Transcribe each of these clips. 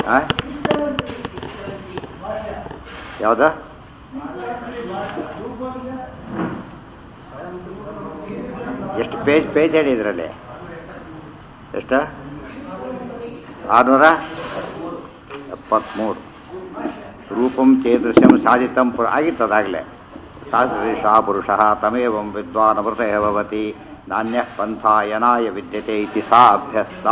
ಆ? ಯಾವುದು ಎಷ್ಟು ಪೇಜ್ ಪೇಜ್ ಹೇಳಿ ಇದರಲ್ಲಿ ಎಷ್ಟು ಆರುನೂರ ಎಪ್ಪತ್ತ್ಮೂರು ರೂಪಂ ಚೇದೃಶ್ಯಂ ಸಾಧಿತಂ ಪುರ ಆಗಿತ್ತದಾಗಲೇ ಸಾದೃಶ ಪುರುಷ ತಮೇವಂ ವಿದ್ವಾನ್ ಅಮೃತ ಭವತಿ ನಾಣ್ಯ ಪಂಥಾಯನಾಯ ವಿದ್ಯತೆ ಇತಿ ಸಾ ಅಭ್ಯಸ್ತ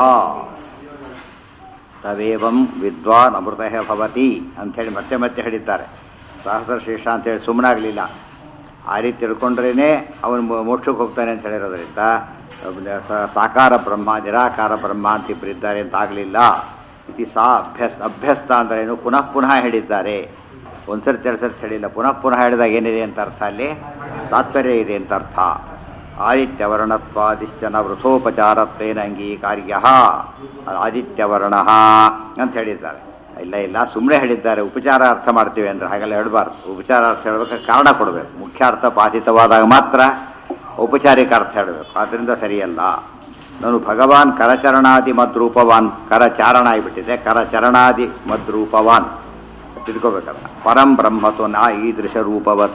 ತವೇವಂ ವಿದ್ವಾನ್ ಅಮೃತ ಭವತಿ ಅಂಥೇಳಿ ಮತ್ತೆ ಮತ್ತೆ ಹೇಳಿದ್ದಾರೆ ಸಹಸ್ರ ಶ್ರೇಷ್ಠ ಅಂತೇಳಿ ಸುಮ್ಮನಾಗಲಿಲ್ಲ ಆ ರೀತಿ ತಿಳ್ಕೊಂಡ್ರೇ ಅವನು ಮೋ- ಮೋಕ್ಷಕ್ಕೆ ಹೋಗ್ತಾನೆ ಅಂತ ಹೇಳಿರೋದ್ರಿಂದ ಅವ್ನ ಸ- ಸಾಕಾರ ಬ್ರಹ್ಮ ನಿರಾಕಾರ ಬ್ರಹ್ಮ ಅಂತ ಇಬ್ಬರಿದ್ದಾರೆ ಅಂತ ಆಗಲಿಲ್ಲ ಇತಿ ಸಾ ಅಭ್ಯಸ್ ಅಭ್ಯಸ್ತ ಅಂದ್ರೆ ಏನು ಪುನಃ ಪುನಃ ಹೇಳಿದ್ದಾರೆ ಒಂದ್ಸರಿ ಎರಡು ಸರ್ತಿ ಹೇಳಿಲ್ಲ ಪುನಃ ಪುನಃ ಹೇಳಿದಾಗ ಏನಿದೆ ಅಂತ ಅರ್ಥ ಅಲ್ಲಿ ತಾತ್ಪರ್ಯ ಇದೆ ಅಂತ ಅರ್ಥ ಆದಿತ್ಯವರ್ಣತ್ವಾದಿಶ್ಚನ ವೃಥೋಪಚಾರತ್ವೇನ ಅಂಗೀಕಾರ್ಯ ಆದಿತ್ಯವರ್ಣ ಅಂತ ಹೇಳಿದ್ದಾರೆ ಇಲ್ಲ ಇಲ್ಲ ಸುಮ್ಮನೆ ಹೇಳಿದ್ದಾರೆ ಉಪಚಾರ ಅರ್ಥ ಮಾಡ್ತೀವಿ ಅಂದ್ರೆ ಹಾಗೆಲ್ಲ ಹೇಳಬಾರ್ದು ಉಪಚಾರ ಅರ್ಥ ಹೇಳ್ಬೇಕಾದ್ರೆ ಕಾರಣ ಕೊಡಬೇಕು ಮುಖ್ಯ ಅರ್ಥ ಬಾಧಿತವಾದಾಗ ಮಾತ್ರ ಔಪಚಾರಿಕ ಅರ್ಥ ಹೇಳಬೇಕು ಆದ್ದರಿಂದ ಸರಿಯಲ್ಲ ನಾನು ಭಗವಾನ್ ಕರಚರಣಾದಿ ಮದ್ರೂಪವಾನ್ ಕರಚಾರಣ ಆಗಿಬಿಟ್ಟಿದೆ ಕರಚರಣಾದಿ ಮದ್ರೂಪವಾನ್ ತಿಳ್ಕೊಬೇಕಲ್ಲ ಪರಂ ಬ್ರಹ್ಮತು ನಾ ಈದೃಶ ರೂಪವತ್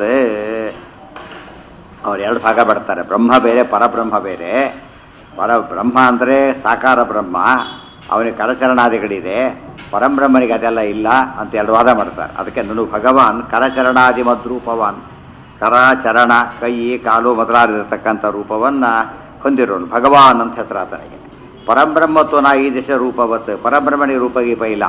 ಅವ್ರು ಎರಡು ಭಾಗ ಬರ್ತಾರೆ ಬ್ರಹ್ಮ ಬೇರೆ ಪರಬ್ರಹ್ಮ ಬೇರೆ ಪರ ಬ್ರಹ್ಮ ಅಂದರೆ ಸಾಕಾರ ಬ್ರಹ್ಮ ಅವನಿಗೆ ಕರಚರಣಾದಿಗಳಿದೆ ಪರಂಬ್ರಹ್ಮನಿಗೆ ಅದೆಲ್ಲ ಇಲ್ಲ ಅಂತ ಎರಡು ವಾದ ಮಾಡ್ತಾರೆ ಅದಕ್ಕೆ ನಾನು ಭಗವಾನ್ ಕರಚರಣಾದಿ ಮದ್ರೂಪವಾನ್ ಕರಾಚರಣ ಕೈ ಕಾಲು ಮೊದಲಾಗಿರತಕ್ಕಂಥ ರೂಪವನ್ನು ಹೊಂದಿರೋನು ಭಗವಾನ್ ಅಂತ ಹೆಸರು ಆತನಿಗೆ ಪರಬ್ರಹ್ಮತ್ವ ನಾ ಈ ದಿಶ ರೂಪವತ್ ಪರಬ್ರಹ್ಮನಿಗೆ ರೂಪ ಗೀಪ ಇಲ್ಲ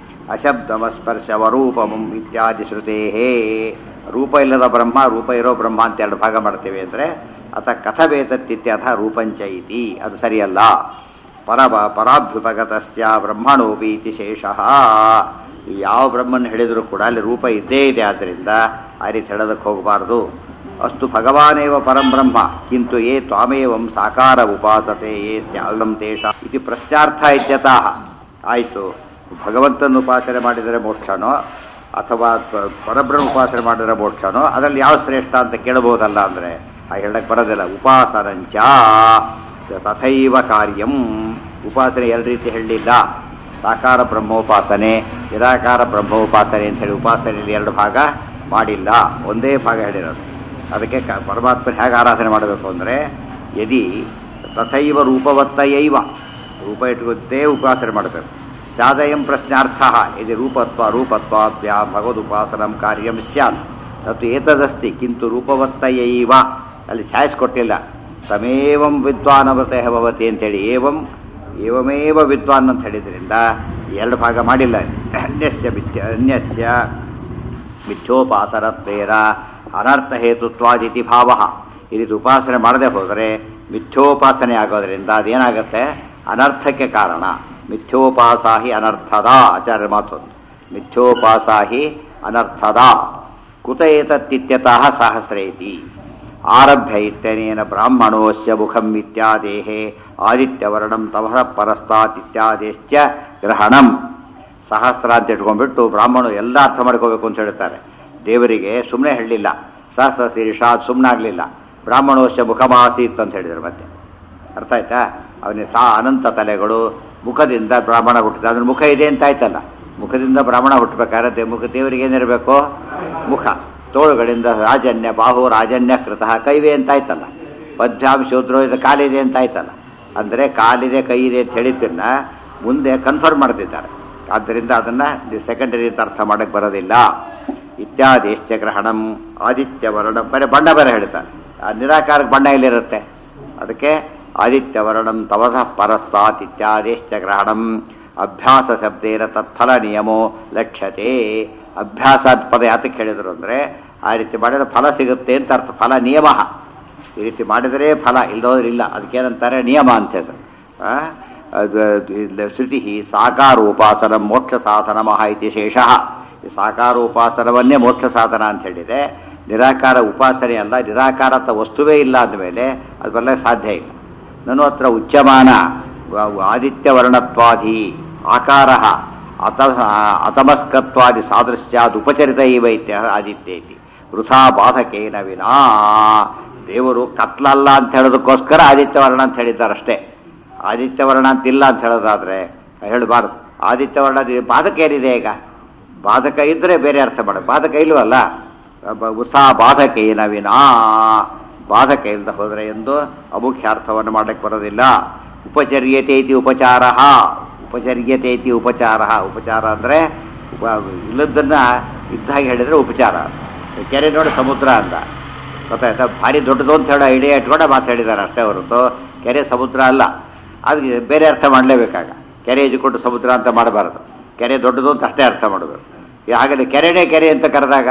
ಅಶಬ್ದಮಸ್ಪರ್ಶವರೂಪಮಂ ಇತ್ಯಾದಿ ಶ್ರುತೇಹೇ ರೂಪ ಇಲ್ಲದ ಬ್ರಹ್ಮ ರೂಪ ಇರೋ ಬ್ರಹ್ಮ ಅಂತ ಎರಡು ಭಾಗ ಮಾಡ್ತೇವೆ ಅಂದರೆ ಅಥ ಕಥಬೇತತ್ತಿತ್ಯಥ ರೂಪಂಚ ಇತಿ ಅದು ಸರಿಯಲ್ಲ ಪರ ಪರಾಭ್ಯುಪಗತಸ್ಯ ಬ್ರಹ್ಮಣೋಪಿ ಇತಿ ಶೇಷಃ ನೀವು ಯಾವ ಬ್ರಹ್ಮನ್ ಹೇಳಿದರೂ ಕೂಡ ಅಲ್ಲಿ ರೂಪ ಇದ್ದೇ ಇದೆ ಆದ್ದರಿಂದ ಆ ರೀತಿ ಹೇಳೋದಕ್ಕೆ ಹೋಗಬಾರ್ದು ಅಸ್ತು ಭಗವಾನೇವ ಪರಂ ಬ್ರಹ್ಮ ಕಿಂತು ಯೇ ತ್ವಾಮೇವಂ ಸಾಕಾರ ಉಪಾಸತೆ ಯೇ ಸ್ಯಾಗಂ ತೇಷ ಇತಿ ಪ್ರಶ್ನಾರ್ಥ ಇತ್ಯತಃ ಆಯಿತು ಭಗವಂತನ ಉಪಾಸನೆ ಮಾಡಿದರೆ ಮೋಕ್ಷನೋ ಅಥವಾ ಪ- ಪರಬ್ರಹ್ಮ ಉಪಾಸನೆ ಮಾಡಿದರೆ ಮೋಕ್ಷನೋ ಅದರಲ್ಲಿ ಯಾವ ಶ್ರೇಷ್ಠ ಅಂತ ಕೇಳಬಹುದಲ್ಲ ಅಂದರೆ ಆ ಹೇಳಕ್ಕೆ ಬರೋದಿಲ್ಲ ಉಪಾಸನಂಚ ತಥೈವ ಕಾರ್ಯಂ ಉಪಾಸನೆ ಎರಡು ರೀತಿ ಹೇಳಲಿಲ್ಲ ಸಾಕಾರ ಬ್ರಹ್ಮೋಪಾಸನೆ ನಿರಾಕಾರ ಬ್ರಹ್ಮೋಪಾಸನೆ ಅಂತ ಹೇಳಿ ಉಪಾಸನೆಯಲ್ಲಿ ಎರಡು ಭಾಗ ಮಾಡಿಲ್ಲ ಒಂದೇ ಭಾಗ ಹೇಳಿರೋದು ಅದಕ್ಕೆ ಕ ಪರಮಾತ್ಮನ ಹೇಗೆ ಆರಾಧನೆ ಮಾಡಬೇಕು ಅಂದರೆ ಯದಿ ತಥೈವ ರೂಪವತ್ತಯೈವ ರೂಪ ಇಟ್ಕೊತ್ತೇ ಉಪಾಸನೆ ಮಾಡಬೇಕು ಸಾದಯಂ ಪ್ರಶ್ನಾರ್ಥ ಇದು ರೂಪತ್ವ ರೂಪತ್ವಾಭ್ಯ ಭಗವದುಪಾಸನಂ ಕಾರ್ಯಂ ಸ್ಯಾತ್ ತತ್ತು ಏತದಸ್ತಿ ಕಿಂತು ರೂಪವತ್ತಯೈವ ಅಲ್ಲಿ ಸಾಯಿಸ್ಕೊಟ್ಟಿಲ್ಲ ತಮೇವಂ ವಿದ್ವಾನ್ ಅಮೃತ ಭವತಿ ಅಂತೇಳಿ ಏವಂ ಏವಮೇವ ವಿದ್ವಾನ್ ಅಂತ ಹೇಳಿದ್ರಿಂದ ಎರಡು ಭಾಗ ಮಾಡಿಲ್ಲ ಅನ್ಯಸ್ಯ ಮಿಥ್ಯ ಅನ್ಯಸ್ಯ ಮಿಥ್ಯೋಪಾಸನತ್ವೇರ ಅನರ್ಥ ಹೇತುತ್ವಾದಿತಿ ಭಾವ ಈ ರೀತಿ ಉಪಾಸನೆ ಮಾಡದೆ ಹೋದರೆ ಮಿಥ್ಯೋಪಾಸನೆ ಆಗೋದ್ರಿಂದ ಅದೇನಾಗುತ್ತೆ ಅನರ್ಥಕ್ಕೆ ಕಾರಣ ಮಿಥ್ಯೋಪಾಸಾಹಿ ಅನರ್ಥದ ಆಚಾರ್ಯ ಮಾತೊಂದು ಮಿಥ್ಯೋಪಾಸಾಹಿ ಅನರ್ಥದ ಕುತ ಏತತ್ತಿತ್ಯತಃ ಸಹಸ್ರೇತಿ ಆರಭ್ಯ ಇತ್ಯನೇನ ಬ್ರಾಹ್ಮಣೋಸ್ಯ ಮುಖಂ ಇತ್ಯಾದೇಹೇ ಆದಿತ್ಯವರ್ಣಂ ತಮಃ ಪರಸ್ತಾತ್ ಇತ್ಯಾದೇಶ್ಚ ಗ್ರಹಣಂ ಸಹಸ್ರ ಅಂತ ಇಟ್ಕೊಂಡ್ಬಿಟ್ಟು ಬ್ರಾಹ್ಮಣರು ಎಲ್ಲ ಅರ್ಥ ಮಾಡ್ಕೋಬೇಕು ಅಂತ ಹೇಳ್ತಾರೆ ದೇವರಿಗೆ ಸುಮ್ಮನೆ ಹೇಳಲಿಲ್ಲ ಸಹಸ್ರ ಶೀರ್ಷ ಅದು ಸುಮ್ಮನಾಗಲಿಲ್ಲ ಬ್ರಾಹ್ಮಣೋಶ್ಯ ಮುಖಮಾಸೀತ್ ಅಂತ ಹೇಳಿದ್ರು ಮತ್ತೆ ಅರ್ಥ ಆಯ್ತಾ ಅವನಿಗೆ ಸಾ ಅನಂತ ತಲೆಗಳು ಮುಖದಿಂದ ಬ್ರಾಹ್ಮಣ ಹುಟ್ಟಿದ ಅದ್ರ ಮುಖ ಇದೆ ಅಂತ ಆಯ್ತಲ್ಲ ಮುಖದಿಂದ ಬ್ರಾಹ್ಮಣ ಹುಟ್ಟಬೇಕಾದ್ರೆ ದೇ- ಮುಖ ದೇವರಿಗೆ ಏನಿರಬೇಕು ಮುಖ ತೋಳುಗಳಿಂದ ರಾಜನ್ಯ ಬಾಹು ರಾಜನ್ಯ ಕೃತಃ ಕೈವೆ ಅಂತ ಆಯ್ತಲ್ಲ ಪದ್ಭ್ಯಾಂ ಶೂದ್ರೋ ಇದು ಕಾಲಿದೆ ಅಂತ ಆಯ್ತಲ್ಲ ಅಂದರೆ ಕಾಲಿದೆ ಕೈ ಇದೆ ಅಂತ ಹೇಳಿದ್ದನ್ನ ಮುಂದೆ ಕನ್ಫರ್ಮ್ ಮಾಡ್ತಿದ್ದಾರೆ ಆದ್ದರಿಂದ ಅದನ್ನು ಸೆಕೆಂಡರಿ ಅಂತ ಅರ್ಥ ಮಾಡಕ್ಕೆ ಬರೋದಿಲ್ಲ ಇತ್ಯಾದಿಶ್ಚ ಗ್ರಹಣಂ ಆದಿತ್ಯವರ್ಣ ಬರೀ ಬಣ್ಣ ಬೇರೆ ಹೇಳ್ತಾರೆ ಆ ನಿರಾಕಾರಕ್ಕೆ ಬಣ್ಣ ಎಲ್ಲಿರುತ್ತೆ ಅದಕ್ಕೆ ಆದಿತ್ಯವರ್ಣಂ ತವಸ ಪರಸ್ತಾತ್ ಇತ್ಯಾದಿಶ್ಚ ಗ್ರಹಣಂ ಅಭ್ಯಾಸ ಶಬ್ದೇನ ತತ್ಫಲ ನಿಯಮೋ ಲಕ್ಷ್ಯತೆ ಅಭ್ಯಾಸ ಅಂತ ಪದ ಯಾತಕ್ಕೆ ಹೇಳಿದ್ರು ಅಂದರೆ ಆ ರೀತಿ ಮಾಡಿದ್ರೆ ಫಲ ಸಿಗುತ್ತೆ ಅಂತ ಅರ್ಥ ಫಲ ನಿಯಮ ಈ ರೀತಿ ಮಾಡಿದರೆ ಫಲ ಇಲ್ಲದೋದ್ರೆ ಇಲ್ಲ ಅದಕ್ಕೇನಂತಾರೆ ನಿಯಮ ಅಂತ ಹೆಸರು ಆ? ಅದು ಇದು ಶ್ರುತಿ ಸಾಕಾರೋಪಾಸನ ಮೋಕ್ಷ ಸಾಧನ ಮಹಾ ಇತಿ ಶೇಷಃ ಈ ಸಾಕಾರೋಪಾಸನವನ್ನೇ ಮೋಕ್ಷ ಸಾಧನ ಅಂತ ಹೇಳಿದೆ ನಿರಾಕಾರ ಉಪಾಸನೆ ಅಲ್ಲ ನಿರಾಕಾರತ ವಸ್ತುವೇ ಇಲ್ಲ ಅಂದಮೇಲೆ ಅದು ಬರ್ಲಿಕ್ಕೆ ಸಾಧ್ಯ ಇಲ್ಲ ನಾನು ಹತ್ರ ಉಚ್ಯಮಾನ ವ- ಆದಿತ್ಯವರ್ಣತ್ವಾಧಿ ಆಕಾರ ಅತ ಅತಮಸ್ಕತ್ವಾದಿ ಸಾದೃಶ್ಯಾದ್ ಉಪಚರಿತ ಇವ ಇತ್ಯ ಆದಿತ್ಯ ಇತಿ ವೃಥಾ ಬಾಧಕೇನ ವಿನಾ ದೇವರು ಕತ್ಲಲ್ಲ ಅಂತ ಹೇಳೋದಕ್ಕೋಸ್ಕರ ಆದಿತ್ಯವರ್ಣ ಅಂತ ಹೇಳಿದ್ದಾರಷ್ಟೇ ಆದಿತ್ಯವರ್ಣ ಅಂತಿಲ್ಲ ಅಂತ ಹೇಳೋದಾದ್ರೆ ಹೇಳಬಾರ್ದು ಆದಿತ್ಯವರ್ಣ ದಿ- ಬಾಧಕ ಏನಿದೆ ಈಗ ಬಾಧಕ ಇದ್ರೆ ಬೇರೆ ಅರ್ಥ ಮಾಡ ಬಾಧಕ ಇಲ್ವಲ್ಲ ಬ- ಉತ್ಸಾಹ ಬಾಧಕೇನ ವಿನಾ ಬಾಧಕ ಇಲ್ಲದ ಹೋದರೆ ಎಂದು ಅಮುಖ್ಯ ಅರ್ಥವನ್ನು ಮಾಡಕ್ಕೆ ಬರೋದಿಲ್ಲ ಉಪಚರ್ಯತೆ ಇತಿ ಉಪಚಾರ ಉಪಚರ್ಯತೆ ಇತಿ ಉಪಚಾರ ಉಪಚಾರ ಅಂದರೆ ಇಲ್ಲದನ್ನ ಇದ್ದ ಹಾಗೆ ಹೇಳಿದ್ರೆ ಉಪಚಾರ ಕೆರೆ ನೋಡಿ ಸಮುದ್ರ ಅಂತ ಗೊತ್ತಾಯ್ತಾ ಭಾರಿ ದೊಡ್ಡದು ಅಂತ ಹೇಳೋ ಐಡಿಯಾ ಇಟ್ಕೊಂಡೆ ಮಾತಾಡಿದ್ದಾರೆ ಅಷ್ಟೇ ಹೊರತು ಕೆರೆ ಸಮುದ್ರ ಅಲ್ಲ ಅದಕ್ಕೆ ಬೇರೆ ಅರ್ಥ ಮಾಡಲೇಬೇಕಾಗ ಕೆರೆ ಇಜ್ಕೊಂಡು ಸಮುದ್ರ ಅಂತ ಮಾಡಬಾರದು ಕೆರೆ ದೊಡ್ಡದು ಅಂತ ಅಷ್ಟೇ ಅರ್ಥ ಮಾಡಬೇಕು ಹಾಗಾದ್ರೆ ಕೆರೆನೇ ಕೆರೆ ಅಂತ ಕರೆದಾಗ